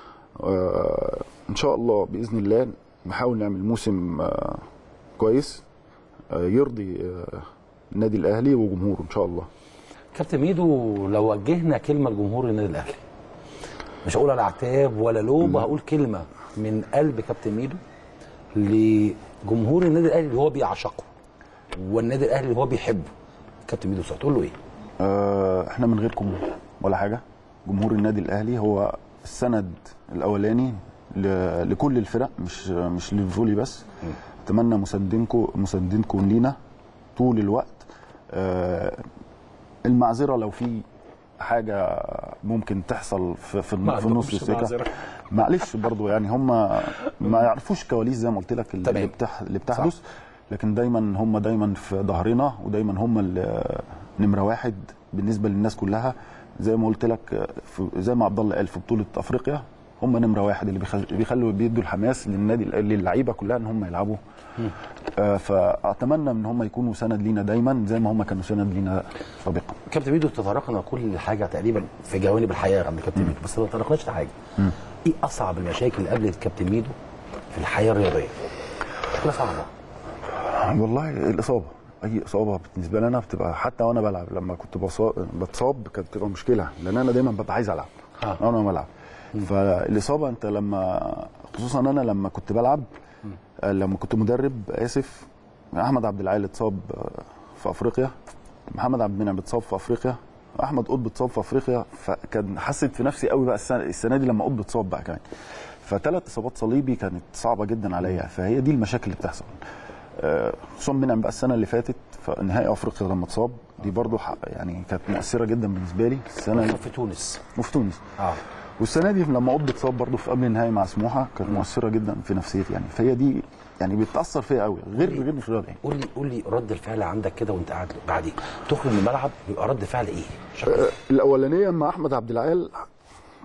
آه، ان شاء الله باذن الله نحاول نعمل موسم آه، كويس آه، يرضي آه، النادي الاهلي وجمهوره ان شاء الله كابتن ميدو لو وجهنا كلمه لجمهور النادي الاهلي مش هقول على عتاب ولا لوم وهقول كلمه من قلب كابتن ميدو لجمهور النادي الاهلي اللي هو بيعشقه والنادي الاهلي اللي هو بيحبه كابتن ميدو سعد تقول له ايه؟ آه، احنا من غيركم ولا حاجه جمهور النادي الاهلي هو السند الاولاني ل- لكل الفرق مش مش للفولي بس اتمنى مساندينكم مساندينكم لينا طول الوقت آه، المعذره لو في حاجه ممكن تحصل في في, ما في نص عندهمش السكه معذرة. معلش برضو يعني هم ما يعرفوش كواليس زي ما قلت لك اللي, تمام. بتح... اللي بتحدث لكن دايما هم دايما في ظهرنا ودايما هم اللي نمره واحد بالنسبه للناس كلها زي ما قلت لك في زي ما عبد الله قال في بطوله افريقيا هم نمره واحد اللي بيخل- بيخلوا بيدوا الحماس للنادي للعيبه كلها ان هم يلعبوا آه، فاتمنى ان هم يكونوا سند لينا دايما زي ما هم كانوا سند لينا سابقا كابتن ميدو تطرقنا كل حاجه تقريبا في جوانب الحياه عند كابتن ميدو بس ما تطرقناش لحاجه ايه اصعب المشاكل اللي قابلت كابتن ميدو في الحياه الرياضيه؟ مشكله صعبه والله الاصابه اي اصابه بالنسبه لي انا بتبقى حتى وانا بلعب لما كنت بصاب بتصاب كانت بتبقى مشكله لان انا دايما ببقى عايز العب آه. وانا بلعب فالاصابه انت لما خصوصا انا لما كنت بلعب آه، لما كنت مدرب اسف احمد عبد العال اتصاب آه، في افريقيا محمد عبد المنعم اتصاب في افريقيا احمد قطب اتصاب في افريقيا فكان حسيت في نفسي قوي بقى السنه, السنة دي لما قطب اتصاب بقى كمان فثلاث اصابات صليبي كانت صعبه جدا عليا فهي دي المشاكل اللي بتحصل آه، خصوصا منعم بقى السنه اللي فاتت في نهائي افريقيا لما اتصاب دي برضو ح- يعني كانت مؤثره جدا بالنسبه لي السنه في تونس وفي تونس اه والسنه دي لما قطب اتصاب برضو في قبل النهائي مع سموحه كانت مؤثره جدا في نفسيتي يعني فهي دي يعني بتاثر فيا قوي غير غير مش رياضي يعني. قول لي قول لي رد الفعل عندك كده وانت قاعد بعدين تخرج من الملعب بيبقى رد فعل ايه؟ شكله آه، الاولانيه مع احمد عبد العال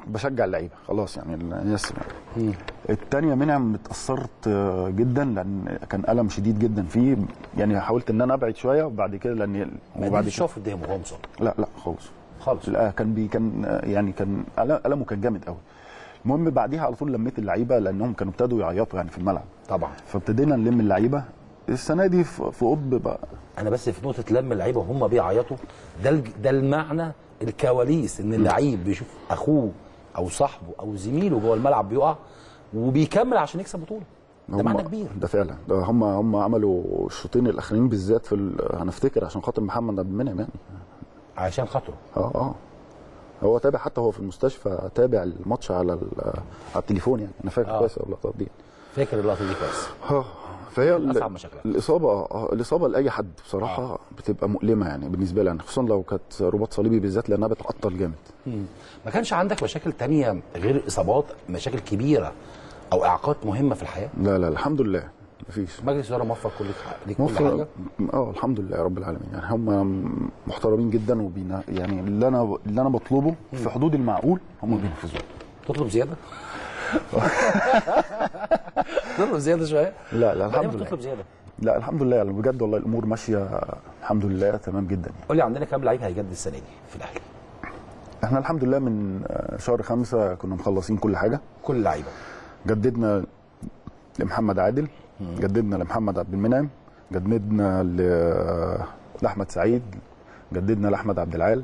بشجع اللعيبه خلاص يعني الناس الثانيه منعم اتاثرت آه، جدا لان كان الم شديد جدا فيه يعني حاولت ان انا ابعد شويه وبعد كده لان ما وبعد بعد كده تشوف قدامه وهو مصاب لا لا خالص خالص لا كان بي كان آه، يعني كان ألم- المه كان جامد قوي المهم بعديها على طول لميت اللعيبه لانهم كانوا ابتدوا يعيطوا يعني في الملعب طبعا فابتدينا نلم اللعيبه السنه دي في في قطب بقى انا بس في نقطه لم اللعيبه وهم بيعيطوا ده الج- ده المعنى الكواليس ان اللعيب بيشوف اخوه او صاحبه او زميله جوه الملعب بيقع وبيكمل عشان يكسب بطوله ده هم- معنى كبير ده فعلا ده هم هم عملوا الشوطين الاخرين بالذات في ال- هنفتكر عشان خاطر محمد عبد المنعم يعني عشان خاطره اه اه هو تابع حتى هو في المستشفى تابع الماتش على ال- على التليفون يعني انا فاكر آه. كويس اللقطات دي فاكر اللقطه دي كويس اه فهي من ال- أصعب مشاكلها. الاصابه آه، الاصابه لاي حد بصراحه آه. بتبقى مؤلمه يعني بالنسبه لي انا خصوصا لو كانت رباط صليبي بالذات لانها بتعطل جامد ما كانش عندك مشاكل تانية غير اصابات مشاكل كبيره او اعاقات مهمه في الحياه لا لا الحمد لله مفيش مجلس الاداره موفق كل ليك كل موفق- حاجه اه الحمد لله رب العالمين يعني هم محترمين جدا وبينا يعني اللي انا اللي انا بطلبه في حدود المعقول هم بينفذوه تطلب زياده تطلب زياده شويه لا لا بعدين الحمد لله بتطلب زياده لا الحمد لله يعني بجد والله الامور ماشيه الحمد لله تمام جدا يعني قول لي عندنا كام لعيب هيجدد السنه دي في الاهلي احنا الحمد لله من آه، شهر خمسة كنا مخلصين كل حاجه كل اللعيبه جددنا لمحمد عادل جددنا لمحمد عبد المنعم جددنا ل- لاحمد سعيد جددنا لاحمد عبد العال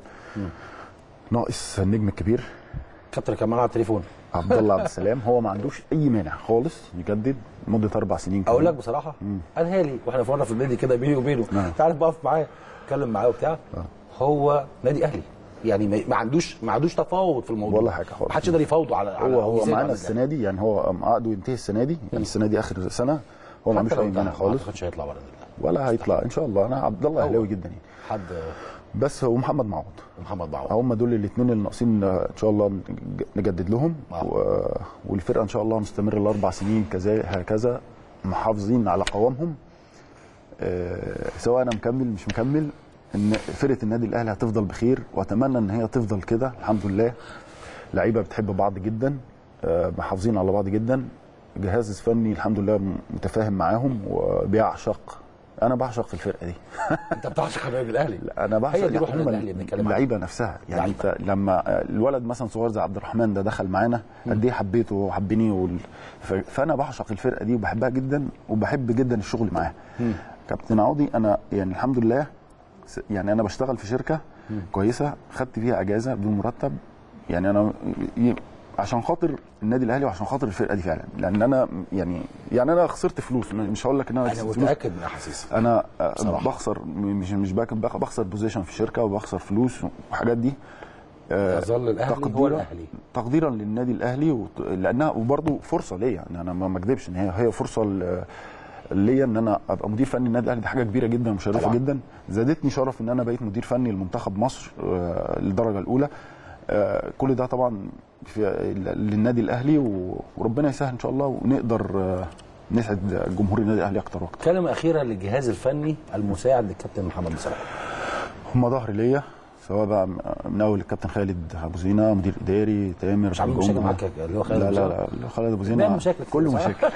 ناقص النجم الكبير كابتن كمان على التليفون عبد الله عبد السلام هو ما عندوش اي مانع خالص يجدد لمده اربع سنين كمان. اقول لك بصراحه قالها لي واحنا في مره في النادي كده بيني وبينه نعم. انت عارف بقف معاه اتكلم معاه وبتاع هو نادي اهلي يعني ما ما عندوش ما عندوش تفاوض في الموضوع ولا حاجة خالص. محدش يقدر يفاوضه على على هو هو ميزانه معانا على السنه دي يعني هو عقده ينتهي السنه دي يعني السنه دي اخر سنه هو ما عندوش حتى لو اي انتهى، مانع ما خالص اعتقدش هيطلع بره النادي ولا هيطلع ان شاء الله انا عبد الله اهلاوي جدا يعني حد بس هو محمد معوض محمد بعوض هم دول الاثنين اللي ناقصين ان شاء الله نج- نجدد لهم آه. و... والفرقه ان شاء الله مستمره الاربع سنين كذا هكذا محافظين على قوامهم آه، سواء انا مكمل مش مكمل ان فرقه النادي الاهلي هتفضل بخير واتمنى ان هي تفضل كده الحمد لله لعيبه بتحب بعض جدا آه، محافظين على بعض جدا جهاز فني الحمد لله متفاهم معاهم وبيعشق انا بعشق الفرقه دي انت بتعشق النادي الاهلي لا انا بعشق هي دي روح عموماً النادي الأهلي بنتكلم عنها. اللعيبه نفسها يعني لعيبة. انت لما الولد مثلا صغير زي عبد الرحمن ده دخل معانا قد ايه حبيته وحبني وال... ف... فانا بعشق الفرقه دي وبحبها جدا وبحب جدا الشغل معاها كابتن عوضي انا يعني الحمد لله س- يعني انا بشتغل في شركه كويسه خدت فيها اجازه بدون مرتب يعني انا ي... عشان خاطر النادي الاهلي وعشان خاطر الفرقه دي فعلا لان انا يعني يعني انا خسرت فلوس مش هقول لك ان انا انا خسرت فلوس متاكد من احاسيسك انا آه، بصراحة. بخسر م- مش مش باك بخ- بخسر بوزيشن في شركه وبخسر فلوس وحاجات دي آه، يظل الاهلي هو تقديرا الاهلي تقديرا للنادي الاهلي وت- لانها وبرضه فرصه ليا يعني انا ما ما اكذبش ان هي هي فرصه ل- ليا ان انا ابقى مدير فني النادي الاهلي دي حاجه كبيره جدا ومشرفه طبعا. جدا زادتني شرف ان انا بقيت مدير فني لمنتخب مصر آه، للدرجه الاولى آه، كل ده طبعا في للنادي الاهلي و- وربنا يسهل ان شاء الله ونقدر آه، نسعد جمهور النادي الاهلي اكتر واكتر كلمه اخيره للجهاز الفني المساعد للكابتن محمد مصطفى هم ظهر ليا سواء بقى من اول الكابتن خالد ابو زينه مدير اداري تامر مش عاملين مشاكل معاك اللي هو خالد لا أبو لا زينة؟ لا خالد ابو بيعمل زينه مشاكل كله كتير، صح؟ مشاكل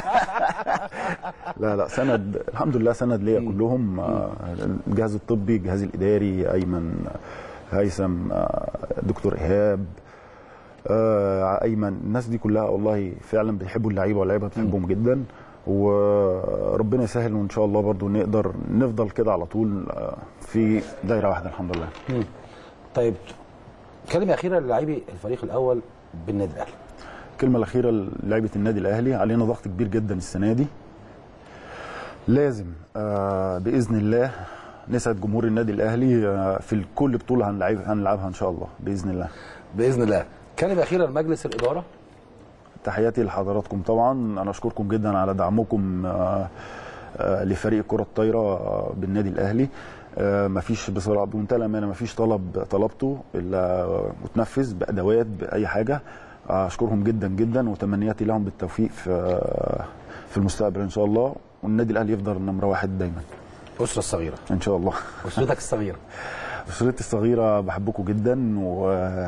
لا لا سند الحمد لله سند ليا كلهم آه، الجهاز الطبي الجهاز الاداري ايمن هيثم آه، دكتور ايهاب آه، ايمن الناس دي كلها والله فعلا بيحبوا اللعيبه واللعيبه بتحبهم جدا وربنا يسهل وان شاء الله برضو نقدر نفضل كده على طول آه، في دايره واحده الحمد لله طيب كلمه اخيره للاعبي الفريق الاول بالنادي الاهلي الكلمة الأخيرة لعيبة النادي الأهلي علينا ضغط كبير جدا السنة دي لازم آه بإذن الله نسعد جمهور النادي الأهلي آه في كل بطولة هنلعب هنلعبها إن شاء الله بإذن الله باذن الله كلمه اخيره لمجلس الاداره تحياتي لحضراتكم طبعا أنا أشكركم جدا على دعمكم آه آه لفريق الكرة الطايرة آه بالنادي الأهلي آه مفيش بصراحة بمنتهى الأمانة مفيش طلب طلبته إلا وتنفذ بأدوات بأي حاجة آه أشكرهم جدا جدا وتمنياتي لهم بالتوفيق في آه في المستقبل إن شاء الله والنادي الأهلي يفضل نمرة واحد دايما الاسره الصغيره إن شاء الله اسرتك الصغيره أسرتي الصغيرة بحبكم جدا و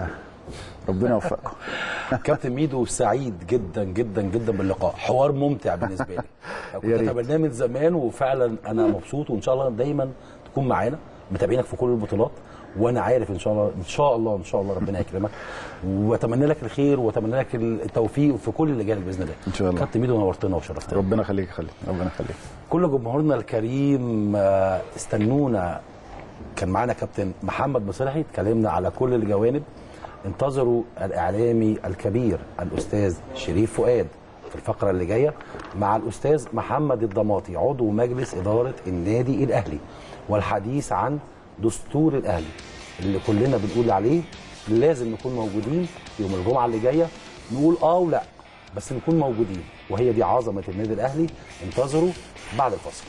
ربنا يوفقكم كابتن ميدو سعيد جدا جدا جدا باللقاء حوار ممتع بالنسبه لي كنت يا ريت. اتبناه من زمان وفعلا انا مبسوط وان شاء الله دايما تكون معانا متابعينك في كل البطولات وانا عارف ان شاء الله ان شاء الله ان شاء الله ربنا يكرمك واتمنى لك الخير واتمنى لك التوفيق في كل اللي جاي باذن الله إن شاء الله. كابتن ميدو نورتنا وشرفتنا ربنا يخليك يا خالد ربنا يخليك كل جمهورنا الكريم آه، استنونا كان معانا كابتن محمد مصلحي اتكلمنا على كل الجوانب انتظروا الاعلامي الكبير الاستاذ شريف فؤاد في الفقره اللي جايه مع الاستاذ محمد الضماطي عضو مجلس اداره النادي الاهلي والحديث عن دستور الاهلي اللي كلنا بنقول عليه لازم نكون موجودين يوم الجمعه اللي جايه نقول اه ولا بس نكون موجودين وهي دي عظمه النادي الاهلي انتظروا بعد الفصل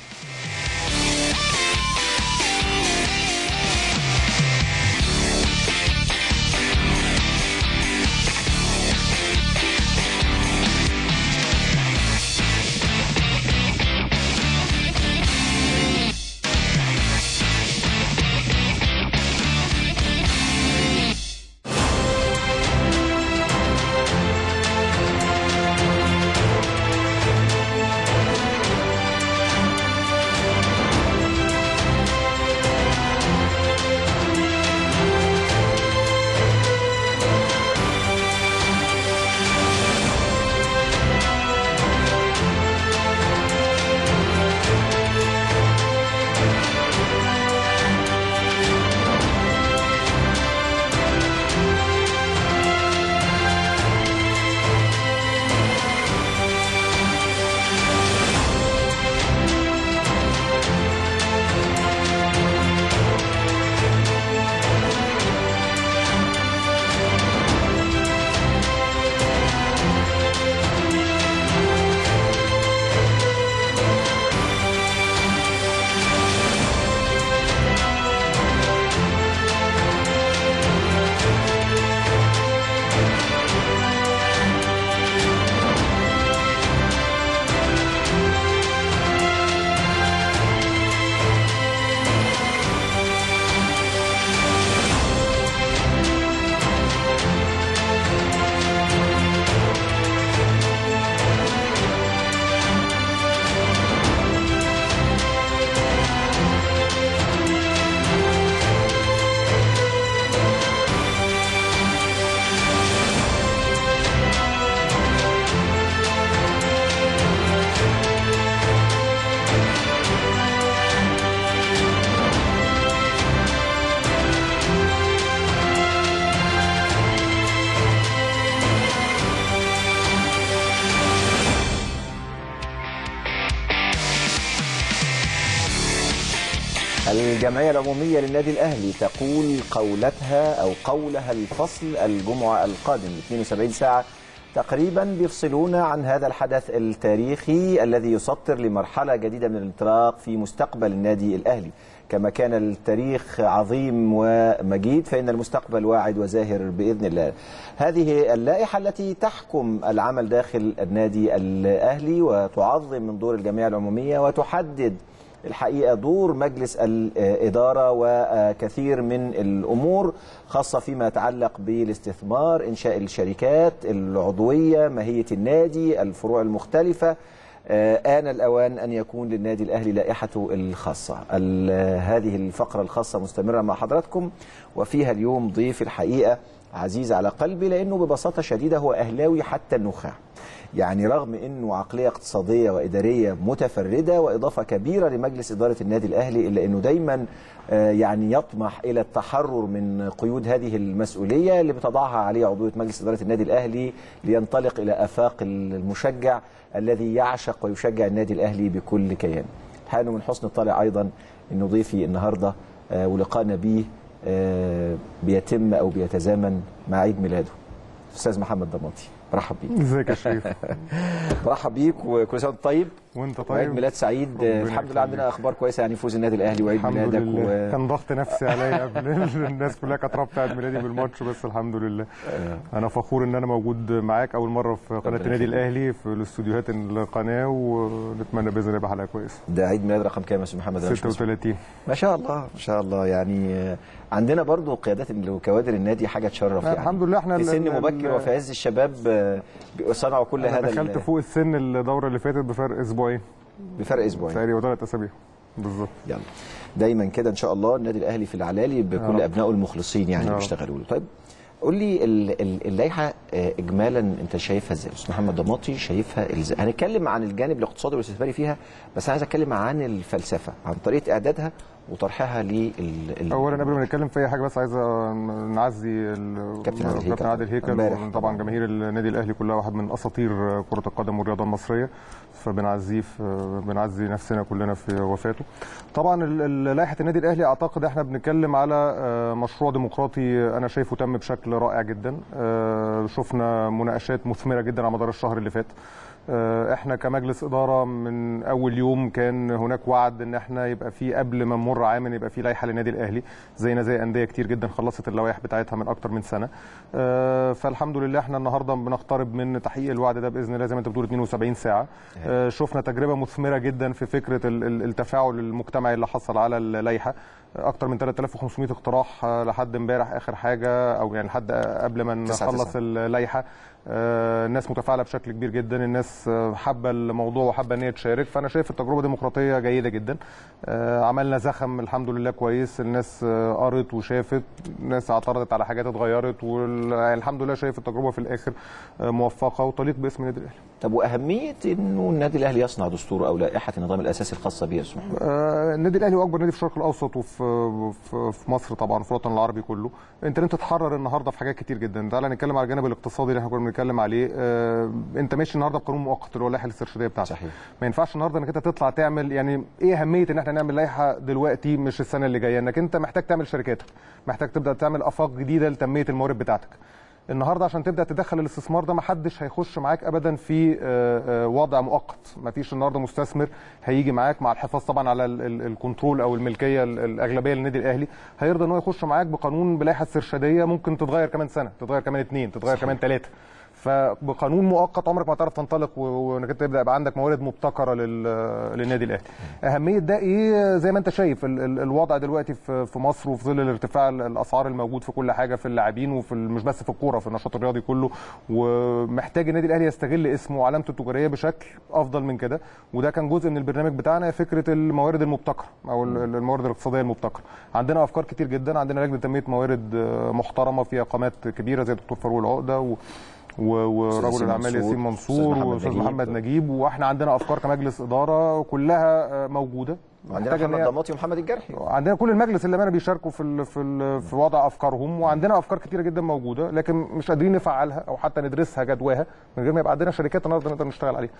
الجمعية العمومية للنادي الأهلي تقول قولتها أو قولها الفصل الجمعة القادم 72 ساعة تقريبا بيفصلون عن هذا الحدث التاريخي الذي يسطر لمرحلة جديدة من الانطلاق في مستقبل النادي الأهلي كما كان التاريخ عظيم ومجيد فإن المستقبل واعد وزاهر بإذن الله هذه اللائحة التي تحكم العمل داخل النادي الأهلي وتعظم من دور الجمعية العمومية وتحدد الحقيقه دور مجلس الاداره وكثير من الامور خاصه فيما يتعلق بالاستثمار انشاء الشركات العضويه ماهيه النادي الفروع المختلفه آن الأوان أن يكون للنادي الأهلي لائحته الخاصة هذه الفقرة الخاصة مستمرة مع حضراتكم وفيها اليوم ضيف الحقيقة عزيز على قلبي لأنه ببساطة شديدة هو أهلاوي حتى النخاع يعني رغم انه عقليه اقتصاديه واداريه متفرده واضافه كبيره لمجلس اداره النادي الاهلي الا انه دايما يعني يطمح الى التحرر من قيود هذه المسؤوليه اللي بتضعها عليه عضويه مجلس اداره النادي الاهلي لينطلق الى افاق المشجع الذي يعشق ويشجع النادي الاهلي بكل كيان. الحقيقه من حسن الطالع ايضا انه ضيفي النهارده ولقاءنا به بيتم او بيتزامن مع عيد ميلاده. استاذ محمد ضماطي. برحب بيك ازيك يا شريف برحب بيك وكل سنه وانت طيب وانت وعيد طيب ميلاد سعيد ربنا الحمد لله عندنا يخليك. اخبار كويسه يعني فوز النادي الاهلي وعيد الحمد ميلادك لله و... كان ضغط نفسي عليا قبل الناس كلها كانت رابطه عيد ميلادي بالماتش بس الحمد لله انا فخور ان انا موجود معاك اول مره في قناه ربنا النادي يخليك. الاهلي في الاستوديوهات القناه ونتمنى باذن الله يبقى حلقه كويسه ده عيد ميلاد رقم كام يا استاذ محمد أنا مش مسؤول. 36 ما شاء الله ما شاء الله يعني آه، عندنا برضو قيادات وكوادر النادي حاجه تشرف يعني الحمد لله احنا في ال- سن ال- مبكر وفي عز الشباب آه، صنعوا كل انا هذا دخلت ال- فوق السن الدوره اللي فاتت بفرق اسبوعين بفرق اسبوعين تقريبا ثلاث اسابيع بالظبط يلا دايما كده ان شاء الله النادي الاهلي في العلالي يا بكل رب. ابنائه المخلصين يعني يا رب. بيشتغلوا له طيب قول لي ال- ال- اللائحه آه، اجمالا انت شايفها ازاي استاذ محمد ضماطي شايفها ازاي هنتكلم عن الجانب الاقتصادي والاستثماري فيها بس عايز اتكلم عن الفلسفه عن طريقه اعدادها وطرحها لل ال- اولا قبل ما نتكلم في اي حاجه بس عايز نعزي ال- كابتن عادل هيكل. كابتن عادل هيكل امبارح طبعا جماهير النادي الاهلي كلها واحد من اساطير كره القدم والرياضه المصريه فبنعزيه في بنعزي نفسنا كلنا في وفاته طبعا ال- ال- لائحه النادي الاهلي اعتقد احنا بنتكلم على آه، مشروع ديمقراطي انا شايفه تم بشكل رائع جدا آه، شفنا مناقشات مثمره جدا على مدار الشهر اللي فات آه، احنا كمجلس اداره من اول يوم كان هناك وعد ان احنا يبقى في قبل ما نمر عام إن يبقى في لائحه للنادي الاهلي زينا زي انديه كتير جدا خلصت اللوائح بتاعتها من اكتر من سنه آه، فالحمد لله احنا النهارده بنقترب من تحقيق الوعد ده باذن الله زي ما انت بتقول 72 ساعه آه، شفنا تجربه مثمره جدا في فكره ال- ال- التفاعل المجتمعي اللي حصل على اللائحه اكتر من 3500 اقتراح آه، لحد امبارح اخر حاجه او يعني لحد قبل ما تسعة نخلص تسعة. اللائحه آه، الناس متفاعله بشكل كبير جدا الناس آه، حابه الموضوع وحابه ان هي تشارك فانا شايف التجربه ديمقراطيه جيده جدا آه، عملنا زخم الحمد لله كويس الناس آه، قرت وشافت الناس اعترضت على حاجات اتغيرت والحمد لله شايف التجربه في الاخر آه، موفقه وتليق باسم النادي الاهلي طب واهميه انه النادي الاهلي يصنع دستور او لائحه النظام الاساسي الخاصه به يا استاذ محمد آه، النادي الاهلي هو اكبر نادي في الشرق الاوسط وفي في, في مصر طبعا في الوطن العربي كله انت انت تتحرر النهارده في حاجات كتير جدا تعالى نتكلم على الجانب الاقتصادي اللي احنا كنا بنتكلم عليه آه، انت ماشي النهارده بقانون مؤقت اللي هو اللائحه الاسترشاديه بتاعتك صحيح. ما ينفعش النهارده انك انت تطلع تعمل يعني ايه اهميه ان احنا نعمل لائحه دلوقتي مش السنه اللي جايه انك انت محتاج تعمل شركاتك محتاج تبدا تعمل افاق جديده لتنميه الموارد بتاعتك النهارده عشان تبدا تدخل الاستثمار ده ما حدش هيخش معاك ابدا في آه، آه، وضع مؤقت ما فيش النهارده مستثمر هيجي معاك مع الحفاظ طبعا على ال- ال- الكنترول او الملكيه ال- الاغلبيه للنادي الاهلي هيرضى ان هو يخش معاك بقانون بلائحه استرشاديه ممكن تتغير كمان سنه تتغير كمان اثنين تتغير كمان ثلاثه فبقانون مؤقت عمرك ما هتعرف تنطلق و- وانك انت يبدا يبقى عندك موارد مبتكره لل- للنادي الاهلي. اهميه ده ايه زي ما انت شايف ال- ال- الوضع دلوقتي في في مصر وفي ظل الارتفاع ال- الاسعار الموجود في كل حاجه في اللاعبين وفي ال- مش بس في الكوره في النشاط الرياضي كله ومحتاج النادي الاهلي يستغل اسمه وعلامته التجاريه بشكل افضل من كده وده كان جزء من البرنامج بتاعنا فكره الموارد المبتكره او ال- ال- الموارد الاقتصاديه المبتكره. عندنا افكار كتير جدا عندنا لجنه تنميه موارد آه، محترمه فيها قامات كبيره زي الدكتور فاروق العقده و و- ورجل ياسين الاعمال منصور، ياسين أستاذ منصور محمد واستاذ نجيب. محمد نجيب واحنا عندنا افكار كمجلس اداره كلها آه، موجوده عندنا محتاجة إن محمد هي- ضماطي ومحمد الجرحي عندنا كل المجلس اللي انا بيشاركوا في ال في ال في وضع افكارهم وعندنا افكار كتيره جدا موجوده لكن مش قادرين نفعلها او حتى ندرسها جدواها من غير ما يبقى عندنا شركات النهارده نقدر نشتغل عليها.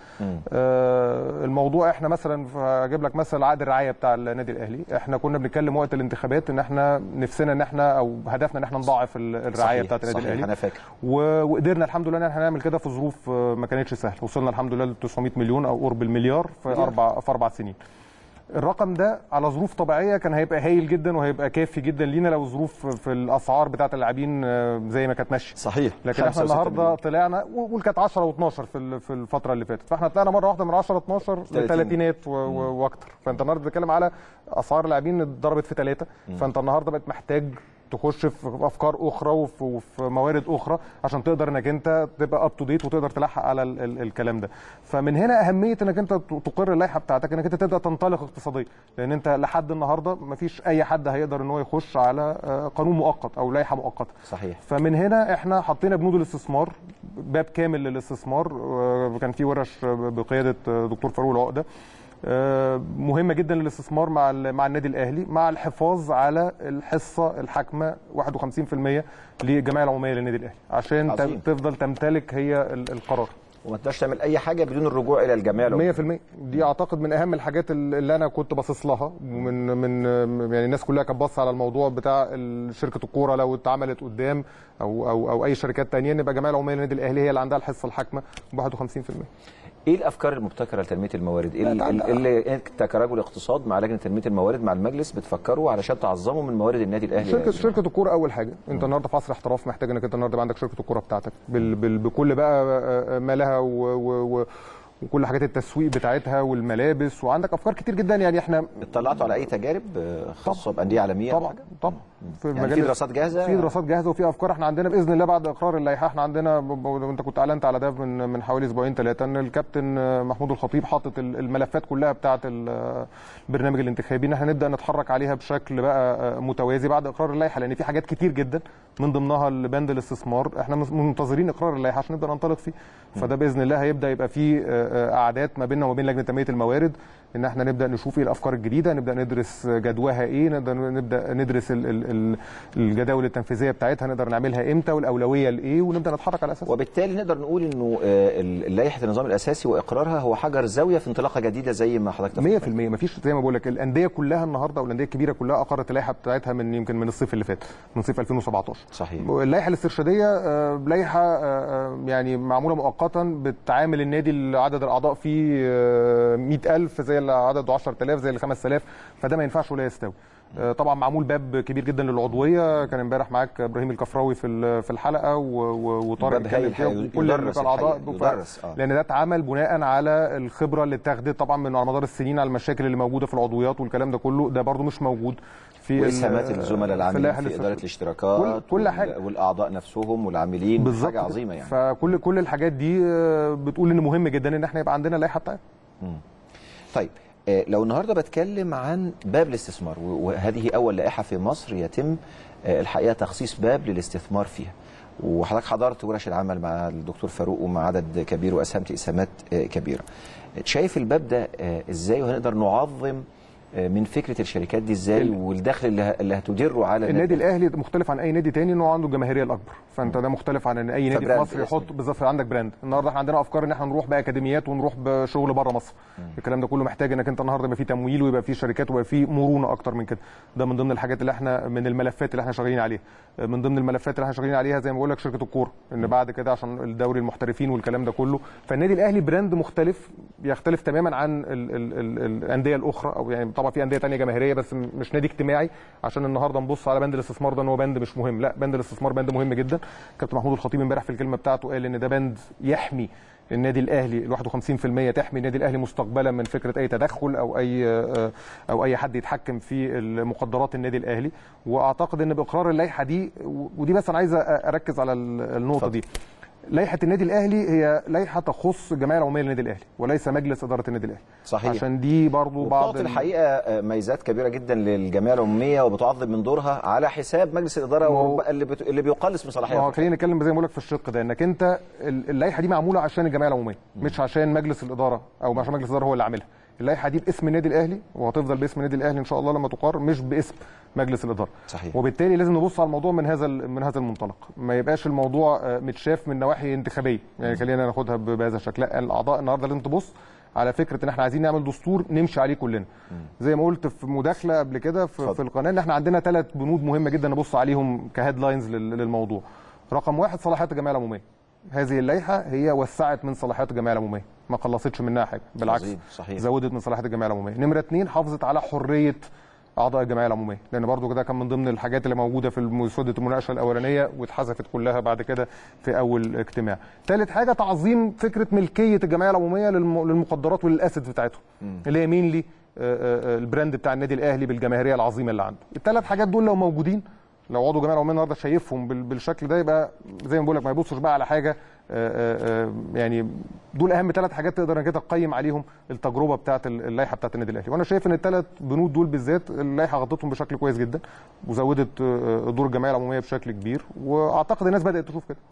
آه الموضوع احنا مثلا هجيب لك مثل عقد الرعايه بتاع النادي الاهلي احنا كنا بنتكلم وقت الانتخابات ان احنا نفسنا ان احنا او هدفنا ان احنا نضاعف ال- الرعايه صحيح، بتاعت النادي صحيح، الاهلي انا فاكر و- وقدرنا الحمد لله ان احنا نعمل كده في ظروف آه، ما كانتش سهله وصلنا الحمد لله ل 900 مليون او قرب المليار في اربع في اربع سنين الرقم ده على ظروف طبيعيه كان هيبقى هايل جدا وهيبقى كافي جدا لينا لو ظروف في الاسعار بتاعه اللاعبين آه، زي ما كانت ماشيه صحيح لكن احنا 65 النهارده طلعنا وقول كانت 10 و12 في ال- في الفتره اللي فاتت فاحنا طلعنا مره واحده من 10 12 لثلاثينات واكتر فانت النهارده بتتكلم على اسعار اللاعبين اتضربت في ثلاثه فانت النهارده بقت محتاج تخش في افكار اخرى وفي, وفي موارد اخرى عشان تقدر انك انت تبقى اب تو ديت وتقدر تلحق على ال ال الكلام ده فمن هنا اهميه انك انت ت- تقر اللائحه بتاعتك انك انت تبدا تنطلق اقتصاديا لان انت لحد النهارده مفيش اي حد هيقدر ان هو يخش على آه، قانون مؤقت او لائحه مؤقته صحيح فمن هنا احنا حطينا بنود الاستثمار باب كامل للاستثمار آه، كان في ورش بقياده آه، دكتور فاروق العقده آه، مهمه جدا للاستثمار مع ال- مع النادي الاهلي مع الحفاظ على الحصه الحاكمه 51% للجمعيه العموميه للنادي الاهلي عشان ت- عظيم. تفضل تمتلك هي ال- القرار وما تقدرش تعمل اي حاجه بدون الرجوع الى الجمعيه العموميه 100% دي اعتقد من اهم الحاجات اللي انا كنت باصص لها ومن من يعني الناس كلها كانت باصه على الموضوع بتاع ال- شركه الكوره لو اتعملت قدام او او او اي شركات تانية نبقى الجمعيه العموميه للنادي الاهلي هي اللي عندها الحصه الحاكمه ب 51% ايه الافكار المبتكره لتنميه الموارد؟ ايه ال- لا، ال- لا. اللي انت كرجل اقتصاد مع لجنه تنميه الموارد مع المجلس بتفكروا علشان تعظموا من موارد النادي الاهلي شركه شركه الكوره اول حاجه انت النهارده في عصر احتراف محتاج انك انت النهارده يبقى عندك شركه الكوره بتاعتك بال بال بكل بقى آه، آه، ما لها و و و وكل حاجات التسويق بتاعتها والملابس وعندك افكار كتير جدا يعني احنا اطلعتوا على اي تجارب آه، خاصه بانديه عالميه أو طبعا حاجة؟ طبعا في يعني في دراسات جاهزه في دراسات جاهزه وفي افكار احنا عندنا باذن الله بعد اقرار اللائحه احنا عندنا ب- ب- انت كنت اعلنت على ده من من حوالي اسبوعين ثلاثه ان الكابتن آه، محمود الخطيب حاطط ال- الملفات كلها بتاعه ال- آه، البرنامج الانتخابي ان احنا نبدا نتحرك عليها بشكل بقى آه، متوازي بعد اقرار اللائحه لان في حاجات كتير جدا من ضمنها البند الاستثمار احنا مس- منتظرين اقرار اللائحه عشان نبدا ننطلق فيه فده باذن الله هيبدا يبقى فيه آه، آه، قعدات ما بيننا وما بين لجنه تنميه الموارد ان احنا نبدا نشوف ايه الافكار الجديده نبدا ندرس جدواها ايه نقدر نبدا ندرس ال- ال- ال- الجداول التنفيذيه بتاعتها نقدر نعملها امتى والاولويه لايه ونبدا نتحرك على اساسها وبالتالي نقدر نقول انه آه، ال- لائحه النظام الاساسي واقرارها هو حجر زاويه في انطلاقه جديده زي ما حضرتك 100% مفيش زي ما بقول لك الانديه كلها النهارده والانديه الكبيره كلها اقرت اللائحه بتاعتها من يمكن من الصيف اللي فات من صيف 2017 صحيح اللائحه الاسترشاديه آه، لائحه آه، آه، يعني معموله مؤقتا بتعامل النادي اللي عدد الاعضاء فيه آه، 100000 زي اللي عدده 10000 زي اللي 5000 فده ما ينفعش ولا يستوي آه، طبعا معمول باب كبير جدا للعضويه كان امبارح معاك ابراهيم الكفراوي في ال- في الحلقه و- و- وطارق باب هايل اتكلم فيها الحقيقة، وكل يدرس الاعضاء الحقيقة، يدرس، آه. لان ده اتعمل بناء على الخبره اللي اتاخدت طبعا من على مدار السنين على المشاكل اللي موجوده في العضويات والكلام ده كله ده برضو مش موجود في ال- واسهامات الزملاء العاملين اللائحة في, الاسترشادية. اداره الاشتراكات كل- كل وال- حاجة. والاعضاء نفسهم والعاملين بالظبط حاجه كده. عظيمه يعني فكل كل الحاجات دي آه، بتقول ان مهم جدا ان احنا يبقى عندنا اللائحه بتاعتنا طيب آه، لو النهارده بتكلم عن باب الاستثمار و- وهذه اول لائحه في مصر يتم آه، الحقيقه تخصيص باب للاستثمار فيها وحضرتك حضرت ورش العمل مع الدكتور فاروق ومع عدد كبير واسهمت اسهامات آه، كبيره شايف الباب ده آه، ازاي وهنقدر نعظم آه، من فكره الشركات دي ازاي ال- والدخل اللي, ه- اللي هتدره على النادي الاهلي مختلف عن اي نادي تاني انه عنده الجماهيريه الاكبر فانت ده مختلف عن ان اي نادي في فبراند مصر اسم. يحط بالظبط عندك براند النهارده احنا عندنا افكار ان احنا نروح باكاديميات ونروح بشغل بره مصر الكلام ده كله محتاج انك انت النهارده يبقى فيه تمويل ويبقى فيه شركات ويبقى فيه مرونه اكتر من كده ده من ضمن الحاجات اللي احنا من الملفات اللي احنا شغالين عليها من ضمن الملفات اللي احنا شغالين عليها زي ما بقول لك شركه الكوره ان بعد كده عشان الدوري المحترفين والكلام ده كله فالنادي الاهلي براند مختلف بيختلف تماما عن ال ال ال الانديه الاخرى او يعني طبعا في انديه تانية جماهيريه بس م- مش نادي اجتماعي عشان النهارده نبص على بند الاستثمار ده ان هو بند مش مهم لا بند الاستثمار بند مهم جدا كابتن محمود الخطيب امبارح في الكلمه بتاعته قال ان ده بند يحمي النادي الاهلي ال 51% تحمي النادي الاهلي مستقبلا من فكره اي تدخل او اي او اي حد يتحكم في مقدرات النادي الاهلي واعتقد ان باقرار اللائحه دي ودي بس انا عايز اركز على النقطه دي لائحه النادي الاهلي هي لائحه تخص الجمعيه العموميه للنادي الاهلي وليس مجلس اداره النادي الاهلي صحيح. عشان دي برضو بعض بتعطي ال- الحقيقه ميزات كبيره جدا للجمعيه العموميه وبتعظم من دورها على حساب مجلس الاداره ما هو- اللي بت... اللي بيقلص من ما هو صلاحياته خلينا نتكلم زي ما بقول لك في الشق ده انك انت ال- اللائحه دي معموله عشان الجمعيه العموميه مش عشان مجلس الاداره او مش عشان مجلس الاداره هو اللي عاملها اللائحه دي باسم النادي الاهلي وهتفضل باسم النادي الاهلي ان شاء الله لما تقر مش باسم مجلس الاداره صحيح. وبالتالي لازم نبص على الموضوع من هذا ال- من هذا المنطلق ما يبقاش الموضوع آه، متشاف من نواحي انتخابيه يعني خلينا ناخدها ب- بهذا الشكل لا الاعضاء النهارده لازم تبص على فكره ان احنا عايزين نعمل دستور نمشي عليه كلنا زي ما قلت في مداخله قبل كده في, في القناه ان احنا عندنا ثلاث بنود مهمه جدا نبص عليهم كهيدلاينز للموضوع رقم واحد صلاحيات الجمعيه العموميه هذه اللائحه هي وسعت من صلاحيات الجمعيه العموميه ما قلصتش منها حاجه بالعكس عظيم، صحيح. زودت من صلاحيات الجمعيه العموميه نمره اثنين حافظت على حريه اعضاء الجمعيه العموميه لان برضو كده كان من ضمن الحاجات اللي موجوده في مسوده المناقشه الاولانيه واتحذفت كلها بعد كده في اول اجتماع ثالث حاجه تعظيم فكره ملكيه الجمعيه العموميه للم- للمقدرات وللاسيتس بتاعتهم اللي هي مين لي البراند بتاع النادي الاهلي بالجماهيريه العظيمه اللي عنده الثلاث حاجات دول لو موجودين لو عضو جمعيه العموميه النهارده شايفهم بال- بالشكل ده يبقى زي ما بقول لك ما يبصش بقى على حاجه آه، آه، آه، يعني دول اهم ثلاث حاجات تقدر انك انت تقيم عليهم التجربه بتاعت ال- اللائحه بتاعت النادي الاهلي وانا شايف ان الثلاث بنود دول بالذات اللائحه غطتهم بشكل كويس جدا وزودت آه، دور الجمعيه العموميه بشكل كبير واعتقد الناس بدات تشوف كده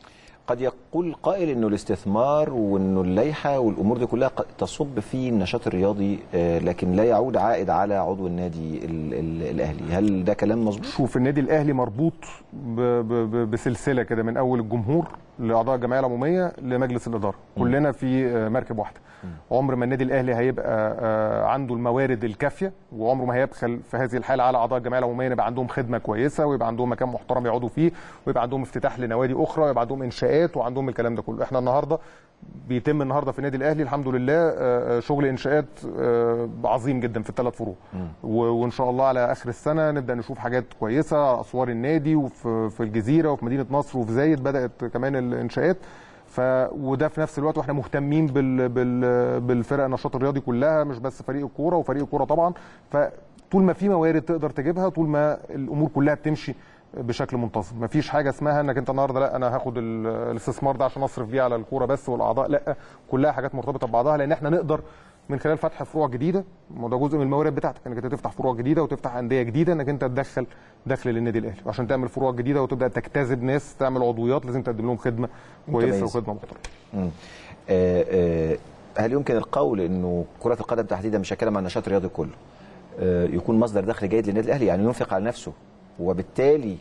قد يقول قائل انه الاستثمار وانه اللائحه والامور دي كلها قد تصب في النشاط الرياضي آه، لكن لا يعود عائد على عضو النادي ال- ال- الاهلي هل ده كلام مظبوط شوف النادي الاهلي مربوط ب- ب- ب- بسلسله كده من اول الجمهور لاعضاء الجمعيه الجمعيه العموميه لمجلس الاداره كلنا في آه، مركب واحده عمر ما النادي الاهلي هيبقى آه، عنده الموارد الكافيه وعمره ما هيبخل في هذه الحاله على اعضاء الجمعيه العموميه يبقى عندهم خدمه كويسه ويبقى عندهم مكان محترم يقعدوا فيه ويبقى عندهم افتتاح لنوادي اخرى ويبقى عندهم انشاءات وعندهم الكلام ده كله احنا النهارده بيتم النهارده في النادي الاهلي الحمد لله آه، آه، شغل انشاءات آه، عظيم جدا في الثلاث فروع و- وان شاء الله على اخر السنه نبدا نشوف حاجات كويسه على اسوار النادي وفي في الجزيره وفي مدينه نصر وفي زايد بدات كمان الانشاءات ف وده في نفس الوقت واحنا مهتمين بال... بال... بالفرق النشاط الرياضي كلها مش بس فريق الكوره وفريق الكوره طبعا فطول ما في موارد تقدر تجيبها طول ما الامور كلها بتمشي بشكل منتظم مفيش حاجه اسمها انك انت النهارده لا انا هاخد ال- الاستثمار ده عشان اصرف بيه على الكوره بس والاعضاء لا كلها حاجات مرتبطه ببعضها لان احنا نقدر من خلال فتح فروع جديده ما ده جزء من الموارد بتاعتك انك انت تفتح فروع جديده وتفتح انديه جديده انك انت تدخل دخل للنادي الاهلي وعشان تعمل فروع جديده وتبدا تجتذب ناس تعمل عضويات لازم تقدم لهم خدمه كويسه متميزة. وخدمه محترمه مم. آه، آه، هل يمكن القول انه كره القدم تحديدا مش هتكلم عن النشاط الرياضي كله آه، يكون مصدر دخل جيد للنادي الاهلي يعني ينفق على نفسه وبالتالي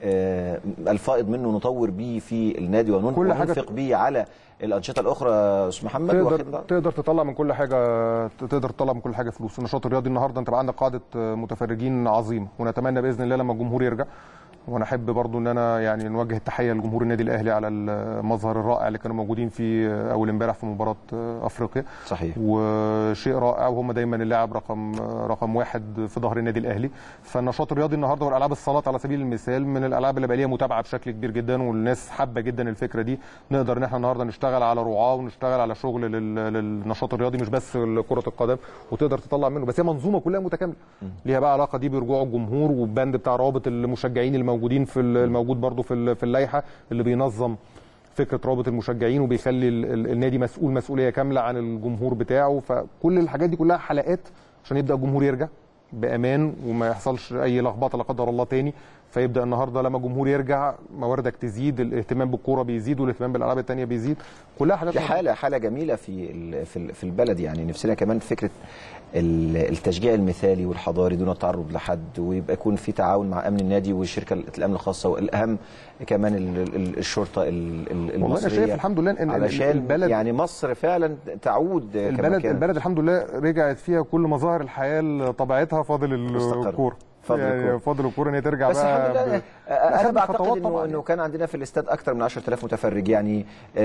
آه، الفائض منه نطور بيه في النادي ونن- كل حاجة- وننفق بيه على الانشطه الاخرى يا استاذ محمد تقدر واخد- تقدر تطلع من كل حاجه تقدر تطلع من كل حاجه فلوس النشاط الرياضي النهارده انت بقى عندك قاعده متفرجين عظيمه ونتمنى باذن الله لما الجمهور يرجع وانا احب برضو ان انا يعني نوجه التحيه لجمهور النادي الاهلي على المظهر الرائع اللي كانوا موجودين فيه اول امبارح في مباراه افريقيا صحيح وشيء رائع وهم دايما اللاعب رقم رقم واحد في ظهر النادي الاهلي فالنشاط الرياضي النهارده والالعاب الصالات على سبيل المثال من الالعاب اللي بقى ليها متابعه بشكل كبير جدا والناس حابه جدا الفكره دي نقدر ان احنا النهارده نشتغل على رعاه ونشتغل على شغل لل- للنشاط الرياضي مش بس كره القدم وتقدر تطلع منه بس هي منظومه كلها متكامله ليها بقى علاقه دي برجوع الجمهور والبند بتاع روابط المشجعين الموجودين في ال- الموجود برضو في ال- في اللائحه اللي بينظم فكره رابط المشجعين وبيخلي ال- ال- النادي مسؤول مسؤوليه كامله عن الجمهور بتاعه فكل الحاجات دي كلها حلقات عشان يبدا الجمهور يرجع بامان وما يحصلش اي لخبطه لا قدر الله تاني فيبدا النهارده لما الجمهور يرجع مواردك تزيد الاهتمام بالكوره بيزيد والاهتمام بالالعاب التانيه بيزيد كلها حاجات في حاله حاله جميله في ال- في ال- في البلد يعني نفسنا كمان فكره ال- التشجيع المثالي والحضاري دون التعرض لحد ويبقى يكون في تعاون مع امن النادي والشركه الامن الخاصه والاهم كمان ال- ال- الشرطه ال- ال- والله المصريه انا شايف الحمد لله ان علشان البلد يعني مصر فعلا تعود كما البلد كانت. البلد الحمد لله رجعت فيها كل مظاهر الحياه لطبيعتها فاضل مستقر. الكوره فاضل يعني الكورة. فاضل الكوره ان هي ترجع بس بقى الحمد لله ب- انا أخدنا بعتقد خطوات انه طبعاً انه يعني. كان عندنا في الاستاد اكثر من 10000 متفرج يعني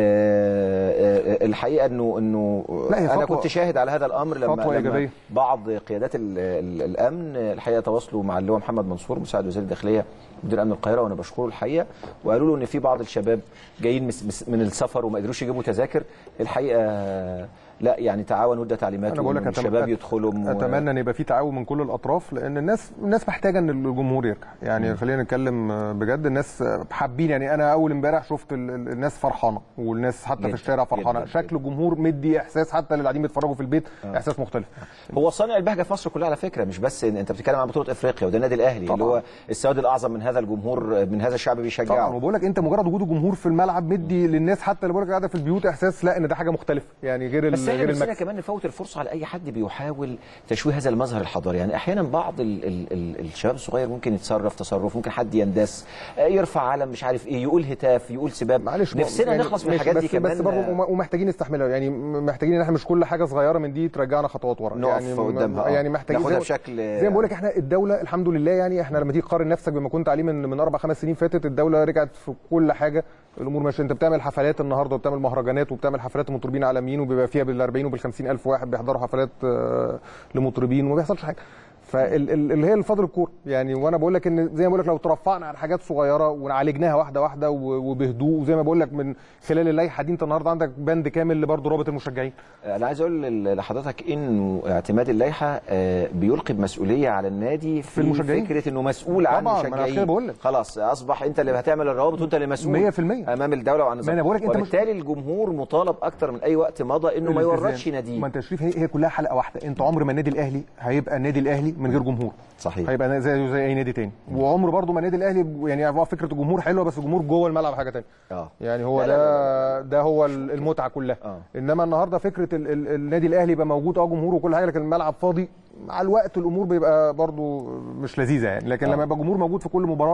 آه، آه، الحقيقه انه انه لا، هي انا خطوة- كنت شاهد على هذا الامر لما خطوة لما إيجابية. بعض قيادات ال- ال- الامن الحقيقه تواصلوا مع اللواء محمد منصور مساعد وزير الداخليه مدير امن القاهره وانا بشكره الحقيقه وقالوا له ان في بعض الشباب جايين مس- مس- من السفر وما قدروش يجيبوا تذاكر الحقيقه لا يعني تعاون وده تعليمات انا بقول لك وإن أتم- الشباب يدخلوا و- اتمنى ان يبقى في تعاون من كل الاطراف لان الناس الناس محتاجه ان الجمهور يرجع يعني خلينا نتكلم بجد الناس حابين يعني انا اول امبارح شفت ال- ال- الناس فرحانه والناس حتى جداً، في الشارع فرحانه جداً، شكل الجمهور مدي احساس حتى اللي قاعدين بيتفرجوا في البيت احساس مختلف هو صانع البهجه في مصر كلها على فكره مش بس إن انت بتتكلم عن بطوله افريقيا وده النادي الاهلي اللي طبعاً. هو السواد الاعظم من هذا الجمهور من هذا الشعب طبعا بيشجعه وبقول لك انت مجرد وجود الجمهور في الملعب مدي للناس حتى اللي بقول لك قاعده في البيوت احساس لا ان ده حاجه مختلفه يعني غير ال- بس احنا غير نفسنا المكسب كمان نفوت الفرصه على اي حد بيحاول تشويه هذا المظهر الحضاري يعني احيانا بعض ال ال ال الشباب الصغير ممكن يتصرف تصرف ممكن حد يندس آه، يرفع علم مش عارف ايه يقول هتاف يقول سباب معلش نفسنا يعني نخلص من ماشي، الحاجات دي بس كمان بس برضه وم- ومحتاجين نستحملها يعني م- محتاجين ان احنا مش كل حاجه صغيره من دي ترجعنا خطوات ورا نقف يعني م- قدامها، آه. يعني محتاجين ناخدها زي- بشكل- زي ما بقول لك احنا الدوله الحمد لله يعني احنا لما تيجي تقارن نفسك بما كنت عليه من من اربع خمس سنين فاتت الدوله رجعت في كل حاجه الامور ماشيه انت بتعمل حفلات النهارده وبتعمل مهرجانات وبتعمل حفلات لمطربين عالميين وبيبقى فيها بال 40 وبال 50 الف واحد بيحضروا حفلات آه، لمطربين وما بيحصلش حاجه فاللي هي الفضل الكوره يعني وانا بقول لك ان زي ما بقول لك لو ترفعنا عن حاجات صغيره وعالجناها واحده واحده و- وبهدوء وزي ما بقول لك من خلال اللائحه دي انت النهارده عندك بند كامل لبرضه رابط المشجعين انا عايز اقول ل- لحضرتك انه اعتماد اللائحه آه، بيلقي بمسؤوليه على النادي في, المشجعين. فكره انه مسؤول عن طبعاً، ما أنا عشان المشجعين كده بقول لك. خلاص اصبح انت اللي هتعمل الروابط وانت اللي مسؤول 100% امام الدوله وعن ما أنا بقول لك أنت مش- وبالتالي الجمهور مطالب اكتر من اي وقت مضى انه ما الالتزام. يورطش ناديه ما انت يا شريف هي, هي كلها حلقه واحده انت عمر ما النادي الاهلي هيبقى النادي الاهلي من غير جمهور صحيح. هيبقى زي زي اي نادي تاني وعمر برضو ما النادي الاهلي يعني هو فكره الجمهور حلوه بس الجمهور جوه الملعب حاجه تانية اه يعني هو لا، ده لا، ده هو المتعه كلها آه. انما النهارده فكره ال ال النادي الاهلي يبقى موجود اه جمهور وكل حاجه لكن الملعب فاضي مع الوقت الامور بيبقى برضو مش لذيذه يعني لكن آه. لما يبقى جمهور موجود في كل مباراه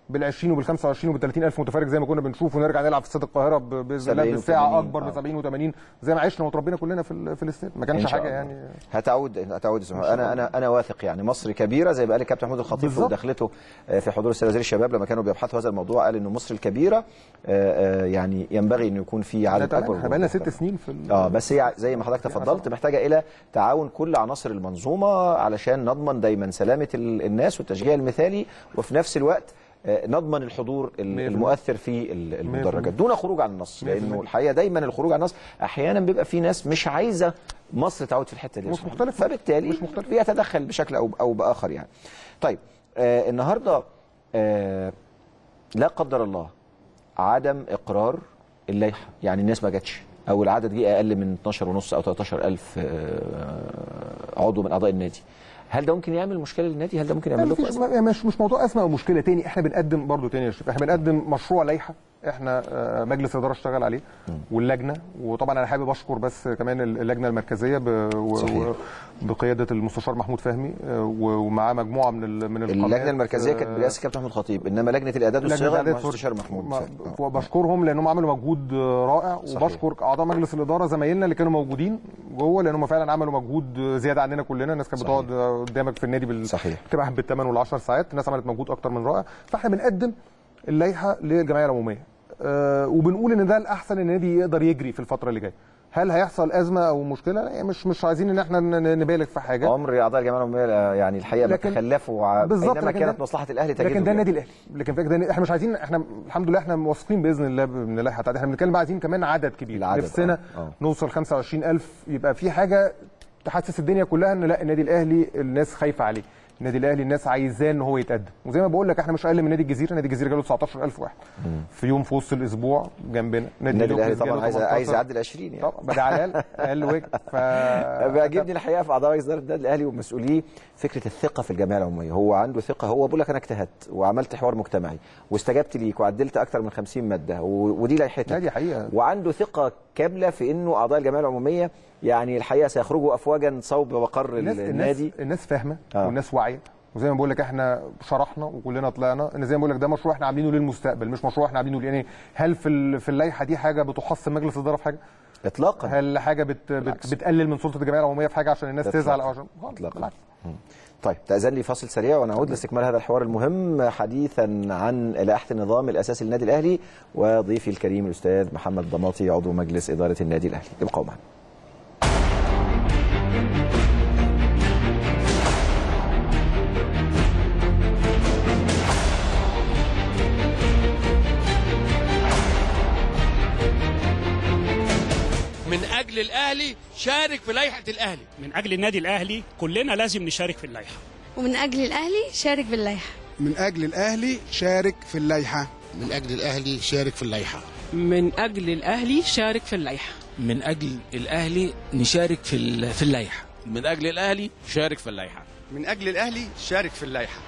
بال 20 وبال 25 وبال 30 الف متفرج زي ما كنا بنشوف ونرجع نلعب في استاد القاهره ب- باذن الله 70 بالساعه و80 اكبر ب آه. 70 و80 زي ما عشنا وتربينا كلنا في ال- في الاستاد ما إن كانش شاء حاجه الله. يعني هتعود هتعود اسمه انا انا انا واثق يعني مصر كبيره زي ما قال الكابتن محمود الخطيب في بالظبط. مداخلته آه، في حضور السيد وزير الشباب لما كانوا بيبحثوا هذا الموضوع قال انه مصر الكبيره آه، آه، يعني ينبغي انه يكون في عدد اكبر احنا بقى لنا ست من- سنين في ال- اه بس هي زي ما حضرتك تفضلت محتاجه الى تعاون كل عناصر المنظومه علشان نضمن دايما سلامه ال- الناس والتشجيع المثالي وفي نفس الوقت آه، نضمن الحضور ال- المؤثر في ال- المدرجات دون خروج عن النص لانه الحقيقه دايما الخروج عن النص احيانا بيبقى في ناس مش عايزه مصر تعود في الحته دي مش مختلف. فبالتالي مش مختلف. بيتدخل بشكل او او باخر يعني طيب آه النهارده آه لا قدر الله عدم اقرار اللائحه يعني الناس ما جاتش او العدد جه اقل من 12 ونص او 13 الف عضو من اعضاء النادي هل ده ممكن يعمل مشكله للنادي هل ده ممكن يعمل لا لكم مفيش أزمة؟ مش مش موضوع ازمه او مشكله تاني احنا بنقدم برضو تاني يا شريف احنا بنقدم مشروع لائحه احنا آه، مجلس الاداره اشتغل عليه واللجنه وطبعا انا حابب اشكر بس كمان اللجنه المركزيه ب- و- صحيح. و- بقياده المستشار محمود فهمي آه، و- ومعاه مجموعه من ال- من القامات اللجنه المركزيه كانت آه، برئاسه الكابتن محمود الخطيب انما لجنه الاعداد لجنه والصياغه الاعداد المستشار محمود ما- آه. وبشكرهم لانهم عملوا مجهود آه، رائع صحيح. وبشكر اعضاء مجلس الاداره زمايلنا اللي كانوا موجودين جوه لانهم فعلا عملوا مجهود آه، زياده عننا كلنا الناس كانت صحيح. بتقعد آه، قدامك في النادي بال... صحيح. بتبقى بالثمان والعشر ساعات الناس عملت مجهود اكتر من رائع فاحنا بنقدم اللائحه للجمعيه العموميه أه وبنقول ان ده الاحسن ان النادي يقدر يجري في الفتره اللي جايه هل هيحصل ازمه او مشكله لا مش مش عايزين ان احنا ن- نبالغ في حاجه عمر اعضاء الجمعيه العموميه آه، يعني الحقيقه ما لكن- تخلفوا ع- بالظبط انما لكن كانت ده- مصلحه الاهلي تجده لكن ده يعني. النادي الاهلي لكن فكرة ده احنا مش عايزين احنا الحمد لله احنا واثقين باذن الله من اللائحه بتاعتنا احنا بنتكلم بقى عايزين كمان عدد كبير العدد، نفسنا آه، آه. نوصل 25000 يبقى في حاجه تحسس الدنيا كلها ان لا النادي الاهلي الناس خايفه عليه النادي الاهلي الناس عايزاه ان هو يتقدم وزي ما بقول لك احنا مش اقل من نادي الجزيره نادي الجزيره جاله 19000 واحد في يوم في وسط الاسبوع جنبنا النادي الاهلي لوكس طبعا جاله عايز 18. عايز يعدي ال 20 يعني طبعا ده على الاقل اقل واجب ف بيعجبني الحقيقه في اعضاء مجلس اداره النادي الاهلي ومسؤوليه فكره الثقه في الجمعيه العموميه هو عنده ثقه هو بيقول لك انا اجتهدت وعملت حوار مجتمعي واستجبت ليك وعدلت اكثر من 50 ماده و- ودي لائحتك لا، دي حقيقة. وعنده ثقه كامله في انه اعضاء الجمعيه العموميه يعني الحقيقه سيخرجوا افواجا صوب مقر الناس النادي الناس, الناس فاهمه آه. والناس واعيه وزي ما بقول لك احنا شرحنا وكلنا طلعنا ان زي ما بقول لك ده مشروع احنا عاملينه للمستقبل مش مشروع احنا عاملينه يعني هل في ال- في اللائحه دي حاجه بتحصن مجلس الاداره في حاجه؟ اطلاقا هل حاجه بت بالعكس. بت بتقلل من سلطه الجمعيه العموميه في حاجه عشان الناس إطلاقاً. تزعل او عشان خالص، إطلاقاً. بالعكس طيب تأذن لي فاصل سريع ونعود لاستكمال هذا الحوار المهم حديثا عن لائحة النظام الأساسي للنادي الأهلي وضيفي الكريم الأستاذ محمد ضماطي عضو مجلس إدارة النادي الأهلي ابقوا معنا من اجل الاهلي شارك في لائحه الاهلي من اجل النادي الاهلي كلنا لازم نشارك في اللائحه ومن أجل الأهلي شارك باللائحة من أجل الأهلي شارك في اللائحة من أجل الأهلي شارك في اللائحة من أجل الأهلي شارك في اللائحة من اجل الاهلي نشارك في ال- في اللائحه من اجل الاهلي شارك في اللائحه من أجل الأهلي شارك في اللائحة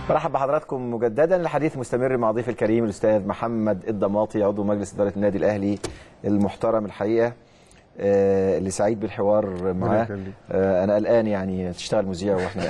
مرحب بحضراتكم مجددا الحديث مستمر مع ضيف الكريم الاستاذ محمد الضماطي عضو مجلس اداره النادي الاهلي المحترم الحقيقه آه، اللي سعيد بالحوار معاه يخليك. آه، انا قلقان يعني تشتغل مذيع واحنا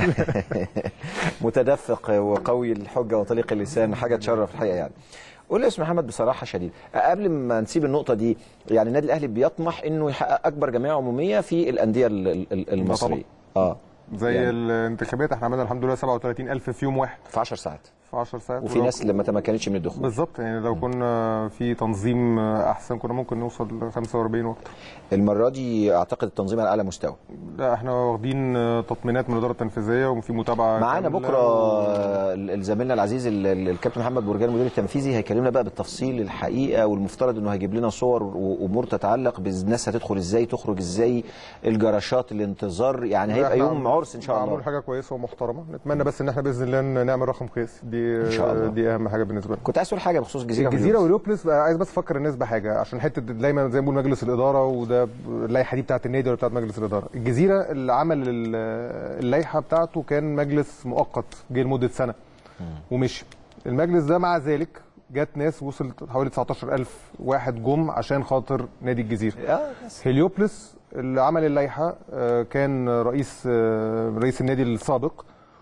متدفق وقوي الحجه وطليق اللسان حاجه تشرف الحقيقه يعني قول لي يا استاذ محمد بصراحه شديده قبل ما نسيب النقطه دي يعني النادي الاهلي بيطمح انه يحقق اكبر جمعيه عموميه في الانديه ال- ال- المصريه اه زي يعني- الانتخابات احنا عملنا الحمد لله 37000 في يوم واحد في 10 ساعات في 10 ساعات وفي ولو- ناس اللي ما تمكنتش من الدخول بالظبط يعني لو كنا في تنظيم احسن كنا ممكن نوصل ل 45 واكتر المره دي اعتقد التنظيم على اعلى مستوى لا احنا واخدين تطمينات من الاداره التنفيذيه وفي متابعه معانا كاملة بكره و- ال- زميلنا العزيز ال- ال- الكابتن محمد برجان المدير التنفيذي هيكلمنا بقى بالتفصيل الحقيقه والمفترض انه هيجيب لنا صور وامور تتعلق بالناس هتدخل ازاي تخرج ازاي الجراشات الانتظار يعني هيبقى إحنا يوم عرس ان شاء الله معمول حاجه كويسه ومحترمه نتمنى بس ان احنا باذن الله نعمل رقم قياسي دي إن شاء الله. دي اهم حاجه بالنسبه لنا كنت عايز تقول حاجه بخصوص الجزيره الجزيره واليوبلس. واليوبلس بقى عايز بس افكر الناس بحاجه عشان حته دايما زي ما بنقول مجلس الاداره وده اللائحه دي بتاعت النادي ولا بتاعت مجلس الاداره الجزيره اللي عمل ال- اللائحه بتاعته كان مجلس مؤقت جه لمده سنه ومشي المجلس ده مع ذلك جت ناس وصلت حوالي 19000 واحد جم عشان خاطر نادي الجزيره اه بس. هليوبلس اللي عمل اللائحه آه، كان رئيس آه، رئيس النادي السابق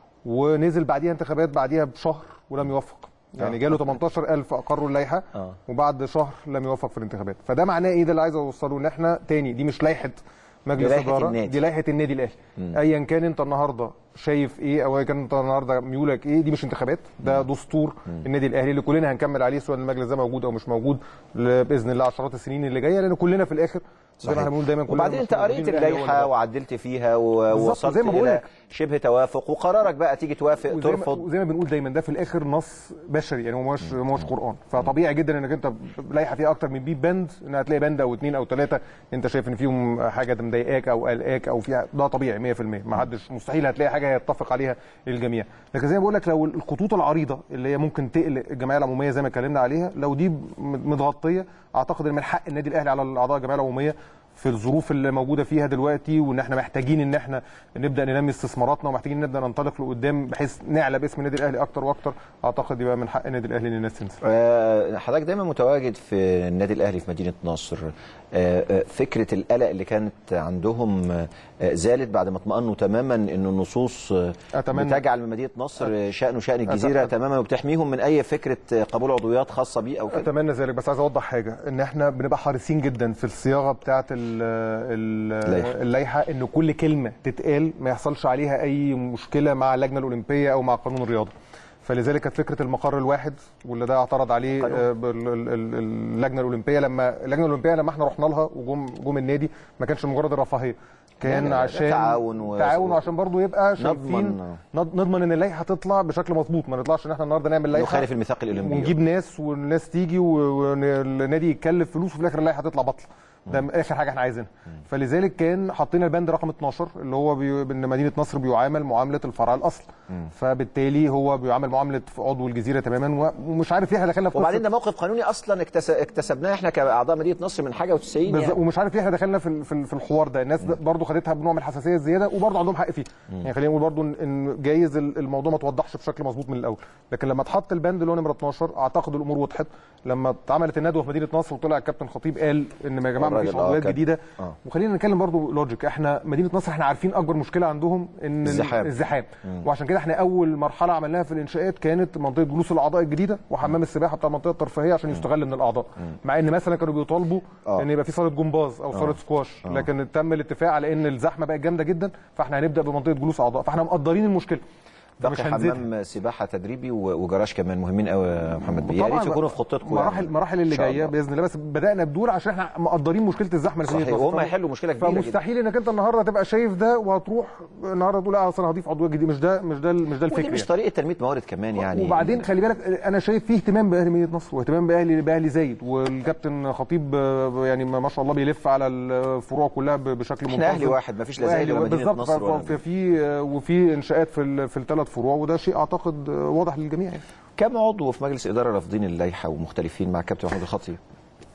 ونزل بعديها انتخابات بعديها بشهر ولم يوفق يعني آه. جاله 18000 اقروا اللائحه اه وبعد شهر لم يوفق في الانتخابات فده معناه ايه ده اللي عايز اوصله ان احنا تاني دي مش لائحه مجلس دي لائحة اداره النادي. دي لائحه النادي الاهلي مم. ايا كان انت النهارده شايف ايه او ايا كان انت النهارده ميولك ايه دي مش انتخابات ده دستور النادي الاهلي اللي كلنا هنكمل عليه سواء المجلس ده موجود او مش موجود ل- باذن الله عشرات السنين اللي جايه لان كلنا في الاخر زي ما صحيح. احنا بنقول دايما كلنا وبعدين انت مسؤولين، قريت الأهلي هو اللائحه اللي وعدلت فيها و- بالظبط، ووصلت زي ما بقول الى لك. شبه توافق وقرارك بقى تيجي توافق وزي ما, ترفض وزي ما بنقول دايما ده في الاخر نص بشري يعني هو مش مش قران فطبيعي جدا انك انت لائحه فيها اكتر من 100 بند ان هتلاقي بند او اثنين او ثلاثه انت شايف ان فيهم حاجه مضايقاك او قلقاك او فيها ده طبيعي 100% ما حدش مستحيل هتلاقي حاجه يتفق عليها الجميع لكن زي ما بقول لك لو الخطوط العريضه اللي هي ممكن تقلق الجمعيه العموميه زي ما اتكلمنا عليها لو دي متغطيه اعتقد ان من حق النادي الاهلي على اعضاء الجمعيه العموميه في الظروف اللي موجوده فيها دلوقتي وان احنا محتاجين ان احنا نبدا ننمي استثماراتنا ومحتاجين نبدا ننطلق لقدام بحيث نعلى باسم النادي الاهلي اكتر واكتر اعتقد يبقى من حق النادي الاهلي ان الناس تنزل آه، حضرتك دايما متواجد في النادي الاهلي في مدينه نصر آه، آه، فكره القلق اللي كانت عندهم آه، آه، زالت بعد ما اطمأنوا تماما ان النصوص آه، أتمنى. بتجعل من مدينه نصر آه، شأنه شأن الجزيره أت- تماما وبتحميهم من اي فكره آه، قبول عضويات خاصه بيه او كده اتمنى ذلك بس عايز اوضح حاجه ان احنا بنبقى حريصين جدا في الصياغه بتاعه ال- ال- اللائحة. اللائحه ان كل كلمه تتقال ما يحصلش عليها اي مشكله مع اللجنه الاولمبيه او مع قانون الرياضه فلذلك كانت فكره المقر الواحد واللي ده اعترض عليه قانون. آه، بال- ال- ال- اللجنه الاولمبيه لما اللجنه الاولمبيه لما احنا رحنا لها وجم جم النادي ما كانش مجرد الرفاهيه كان لا، لا، لا، عشان تعاون و- تعاون وعشان برضه يبقى نضمن. شايفين نض- نضمن ان اللائحه تطلع بشكل مظبوط ما نطلعش ان احنا النهارده نعمل لائحه يخالف الميثاق الاولمبي ونجيب ناس والناس تيجي والنادي يتكلف فلوس وفي الاخر اللائحه تطلع بطل ده اخر حاجه احنا عايزينها فلذلك كان حاطين البند رقم 12 اللي هو بي... ان مدينه نصر بيعامل معامله الفرع الاصل فبالتالي هو بيعامل معامله عضو الجزيره تماما و- ومش عارف ليه احنا دخلنا في وبعدين قصة- ده موقف قانوني اصلا اكتس- اكتسبناه احنا كاعضاء مدينه نصر من حاجه و90 بالظبط يعني. ومش عارف ليه احنا دخلنا في ال- في ال- في الحوار ده الناس ده برضه خدتها بنوع من الحساسيه الزياده وبرضه عندهم حق فيه يعني خلينا نقول برضه إن- ان جايز ال- الموضوع ما توضحش بشكل مظبوط من الاول لكن لما اتحط البند اللي هو نمره 12 اعتقد الامور وضحت لما اتعملت الندوه في مدينه نصر وطلع الكابتن خطيب قال ان يا جماعه ما فيش الراجل، آه، عضويات كان- جديده آه. وخلينا نتكلم برضه لوجيك احنا مدينه نصر احنا عارفين اكبر مشكله عندهم ان ال- الزحام. الزحام وعشان كده احنا اول مرحله عملناها في الانشاءات كانت منطقه جلوس الاعضاء الجديده وحمام السباحه بتاع المنطقه الترفيهيه عشان يستغل من الاعضاء مع ان مثلا كانوا بيطالبوا آه. ان يبقى في صاله جمباز او صاله سكواش لكن تم الاتفاق على ان الزحمه بقت جامده جدا فاحنا هنبدا بمنطقه جلوس اعضاء فاحنا مقدرين المشكله باقي مش هنزيدها. حمام سباحه تدريبي و- وجراج كمان مهمين قوي يا محمد بيه يا ريت طبعاً يكونوا في خطتكم مراحل يعني. المراحل اللي إن شاء جايه الله. باذن الله بس بدانا بدول عشان احنا مقدرين مشكله الزحمه اللي في صحيح مدينة نصر. وهم هيحلوا مشكله كبيره جدا فمستحيل انك انت النهارده تبقى شايف ده وهتروح النهارده تقول لا اصل انا هضيف عضويه جديده مش ده مش ده مش ده ودي الفكر مش يعني. طريقه تنميه موارد كمان يعني وبعدين خلي بالك انا شايف فيه اهتمام باهلي مدينه نصر واهتمام باهلي باهلي زايد والكابتن خطيب آه، يعني ما شاء الله بيلف على الفروع كلها ب- بشكل احنا منتظم اهلي واحد مفيش لا زايد وأهلي ولا مدينه بالظبط نصر ولا ف- في آه، وفي انشاءات في ال- في الثلاث فروع وده شيء اعتقد آه، واضح للجميع يعني. كم عضو في مجلس اداره رافضين اللائحه ومختلفين مع كابتن محمود الخطيب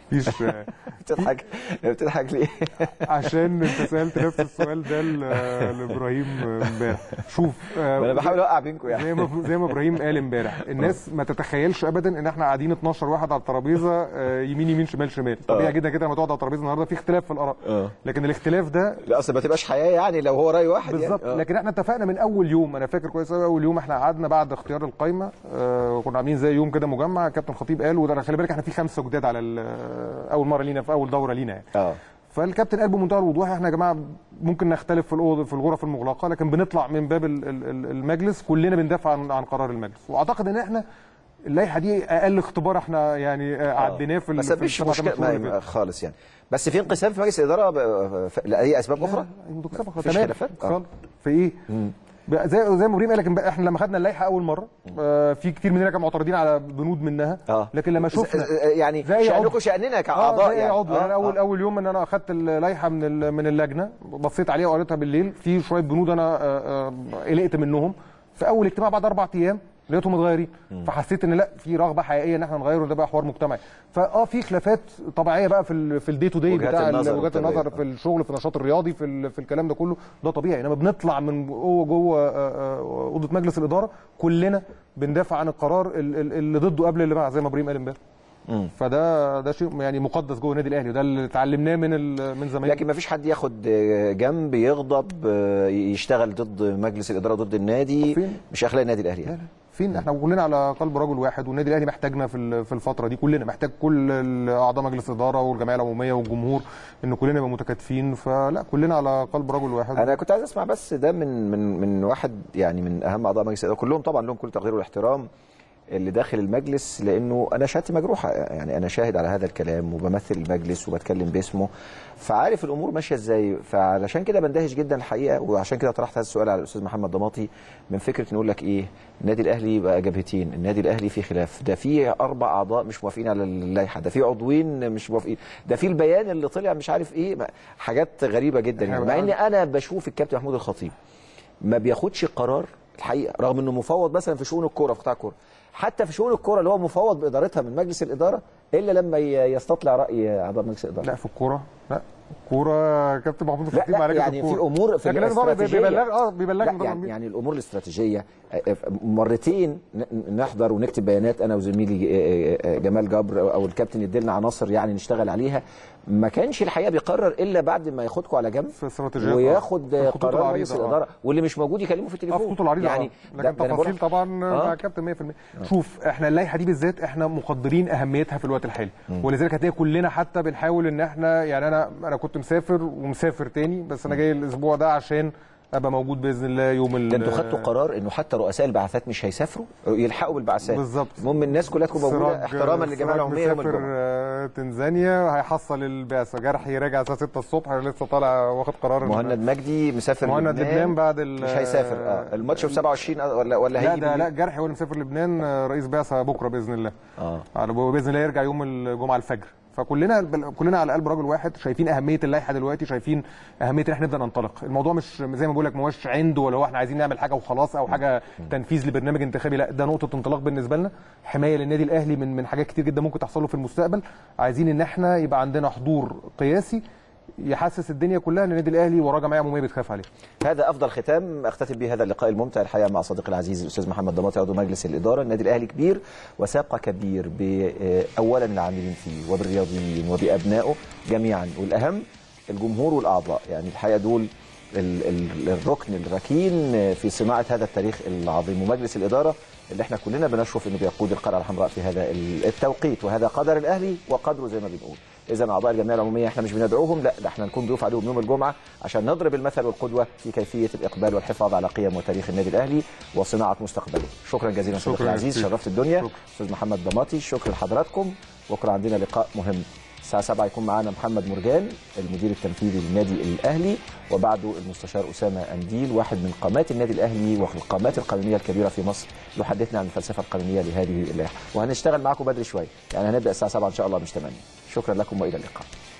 مفيش بتضحك بتضحك ليه؟ عشان انت سالت نفس السؤال ده ل- لابراهيم امبارح شوف آه، انا بحاول اوقع بينكم يعني زي ما زي ما ابراهيم قال امبارح الناس ما تتخيلش ابدا ان احنا قاعدين 12 واحد على الترابيزه آه، يمين يمين شمال شمال طبيعي جدا كده لما تقعد على الترابيزه النهارده في اختلاف في الاراء اه لكن الاختلاف ده لا اصل ما تبقاش حياه يعني لو هو راي واحد بالظبط يعني. آه. لكن احنا اتفقنا من اول يوم انا فاكر كويس قوي اول يوم احنا قعدنا بعد اختيار القايمه آه كنا عاملين زي يوم كده مجمع كابتن خطيب قال وده خلي بالك احنا في خمسه جداد على ال- اول مره لينا في اول دوره لينا يعني اه فالكابتن قال بمنتهى الوضوح احنا يا جماعه ممكن نختلف في الاوضه في الغرف المغلقه لكن بنطلع من باب ال- ال- ال- المجلس كلنا بندافع عن عن قرار المجلس واعتقد ان احنا اللائحه دي اقل اختبار احنا يعني آه، عديناه في ال- بس في مفيش السبع مشكله ثمان شهور اللي ما- خالص يعني بس في انقسام في مجلس الاداره ب- ف- لاي اسباب اخرى فاتوا. مفيش تمام خلافات آه. خالص. في ايه؟ بقى زي زي ما ابراهيم قال لك امبارح، احنا لما خدنا اللائحه اول مره آه في كتير مننا كانوا معترضين على بنود منها اه لكن لما شفنا ز- ز- يعني زي شأنكم عضو. شأننا اه كاعضاء زي يعني عضو آه، يعني اول آه. اول يوم ان انا اخدت اللائحه من ال- من اللجنه بصيت عليها وقريتها بالليل في شويه بنود انا آه، آه، قلقت منهم في اول اجتماع بعد اربع ايام لقيتهم متغيرين فحسيت ان لا في رغبه حقيقيه ان احنا نغير وده بقى حوار مجتمعي فاه في خلافات طبيعيه بقى في ال في الدي تو دي وجهات بتاع ال- النظر وجهات والتبعية. النظر في الشغل في النشاط الرياضي في ال- في الكلام ده كله ده طبيعي انما بنطلع من جوه جوه آه، آه، اوضه مجلس الاداره كلنا بندافع عن القرار ال- ال- اللي ضده قبل اللي بعد زي ما ابراهيم قال امبارح مم. فده ده شيء يعني مقدس جوه النادي الاهلي وده اللي اتعلمناه من ال- من زمان لكن ما فيش حد ياخد جنب يغضب آه، يشتغل ضد مجلس الاداره ضد النادي فين؟ مش اخلاق النادي الاهلي لا يعني لا فين احنا كلنا على قلب رجل واحد والنادي الاهلي محتاجنا في ال- في الفتره دي كلنا محتاج كل ال- اعضاء مجلس الاداره والجمعيه العموميه والجمهور ان كلنا نبقى متكاتفين فلا كلنا على قلب رجل واحد انا كنت عايز اسمع بس ده من من من واحد يعني من اهم اعضاء مجلس الاداره كلهم طبعا لهم كل تقدير والاحترام اللي داخل المجلس لانه انا شهادتي مجروحه يعني انا شاهد على هذا الكلام وبمثل المجلس وبتكلم باسمه فعارف الامور ماشيه ازاي فعلشان كده بندهش جدا الحقيقه وعشان كده طرحت هذا السؤال على الاستاذ محمد ضماطي من فكره نقول لك ايه النادي الاهلي بقى جبهتين النادي الاهلي في خلاف ده في اربع اعضاء مش موافقين على اللائحه ده في عضوين مش موافقين ده في البيان اللي طلع مش عارف ايه ما- حاجات غريبه جدا يعني مع ان انا بشوف الكابتن محمود الخطيب ما بياخدش قرار الحقيقه رغم انه مفوض مثلا في شؤون الكوره في قطاع الكوره حتى في شؤون الكوره اللي هو مفوض بادارتها من مجلس الاداره الا لما ي- يستطلع راي اعضاء مجلس الاداره لا في الكوره لا الكوره كابتن محمود لا, الخطيب لا عليك يعني في امور في لكن لازم طبعاً الاستراتيجيه بيبلغ اه بيبلغ لا يعني, يعني الامور الاستراتيجيه آه، آه، مرتين ن- نحضر ونكتب بيانات انا وزميلي آه، آه، جمال جبر او الكابتن يديلنا عناصر يعني نشتغل عليها ما كانش الحقيقه بيقرر الا بعد ما ياخدكم على جنب في استراتيجيات آه. وياخد في الخطوط قرار العريضة، مجلس آه. الاداره واللي مش موجود يكلمه في اه التليفون خطوط العريضه يعني يعني لكن ده- ده أنا بقول تفاصيل لك- طبعا مع آه. كابتن 100% شوف احنا اللائحه دي بالذات احنا مقدرين اهميتها في الوقت الحالي ولذلك هتلاقي كلنا حتى بنحاول ان احنا يعني انا انا كنت مسافر ومسافر تاني بس انا جاي الاسبوع ده عشان ابقى موجود باذن الله يوم ال ده انتوا خدتوا قرار انه حتى رؤساء البعثات مش هيسافروا يلحقوا بالبعثات بالظبط. المهم الناس كلها تكون موجوده سراج- احتراما للجماعه سراج العموميه يوم مسافر الجمعه آه، تنزانيا هيحصل البعثه جرحي راجع الساعه 6 الصبح لسه طالع واخد قرار إن- مهند مجدي مسافر مهند لبنان بعد ال- مش هيسافر اه الماتش في 27 ولا ولا لا هيجي ده لا بالليل؟ جرحي هو اللي مسافر لبنان آه، رئيس بعثه بكره باذن الله اه على باذن الله يرجع يوم الجمعه الفجر فكلنا كلنا على قلب رجل واحد شايفين اهميه اللائحه دلوقتي شايفين اهميه ان احنا نبدا ننطلق الموضوع مش زي ما بقول لك ما هوش عنده ولا هو احنا عايزين نعمل حاجه وخلاص او حاجه تنفيذ لبرنامج انتخابي لا ده نقطه انطلاق بالنسبه لنا حمايه للنادي الاهلي من من حاجات كتير جدا ممكن تحصل له في المستقبل عايزين ان احنا يبقى عندنا حضور قياسي يحسس الدنيا كلها ان النادي الاهلي وراه جمعيه عموميه بتخاف عليه هذا افضل ختام اختتم به هذا اللقاء الممتع الحقيقه مع صديقي العزيز الاستاذ محمد ضماطي عضو مجلس الاداره النادي الاهلي كبير وساق كبير ب- آه، اولا العاملين فيه وبالرياضيين وبابنائه جميعا والاهم الجمهور والاعضاء يعني الحقيقه دول ال- ال- الركن الركين في صناعه هذا التاريخ العظيم ومجلس الاداره اللي احنا كلنا بنشرف انه بيقود القلعه الحمراء في هذا ال- التوقيت وهذا قدر الاهلي وقدره زي ما بنقول اذا اعضاء الجمعيه العموميه احنا مش بندعوهم لا ده احنا نكون ضيوف عليهم يوم الجمعه عشان نضرب المثل والقدوه في كيفيه الاقبال والحفاظ على قيم وتاريخ النادي الاهلي وصناعه مستقبله شكرا جزيلا صديقي شكراً العزيز كتير. شرفت الدنيا شكراً. استاذ محمد ضماطي شكرا لحضراتكم بكره عندنا لقاء مهم الساعة 7 يكون معانا محمد مرجان المدير التنفيذي للنادي الأهلي وبعده المستشار أسامة أنديل واحد من قامات النادي الأهلي والقامات القانونية الكبيرة في مصر يحدثنا عن الفلسفة القانونية لهذه اللائحة وهنشتغل معاكم بدري شوية يعني هنبدأ الساعة 7 إن شاء الله مش 8 شكرا لكم وإلى اللقاء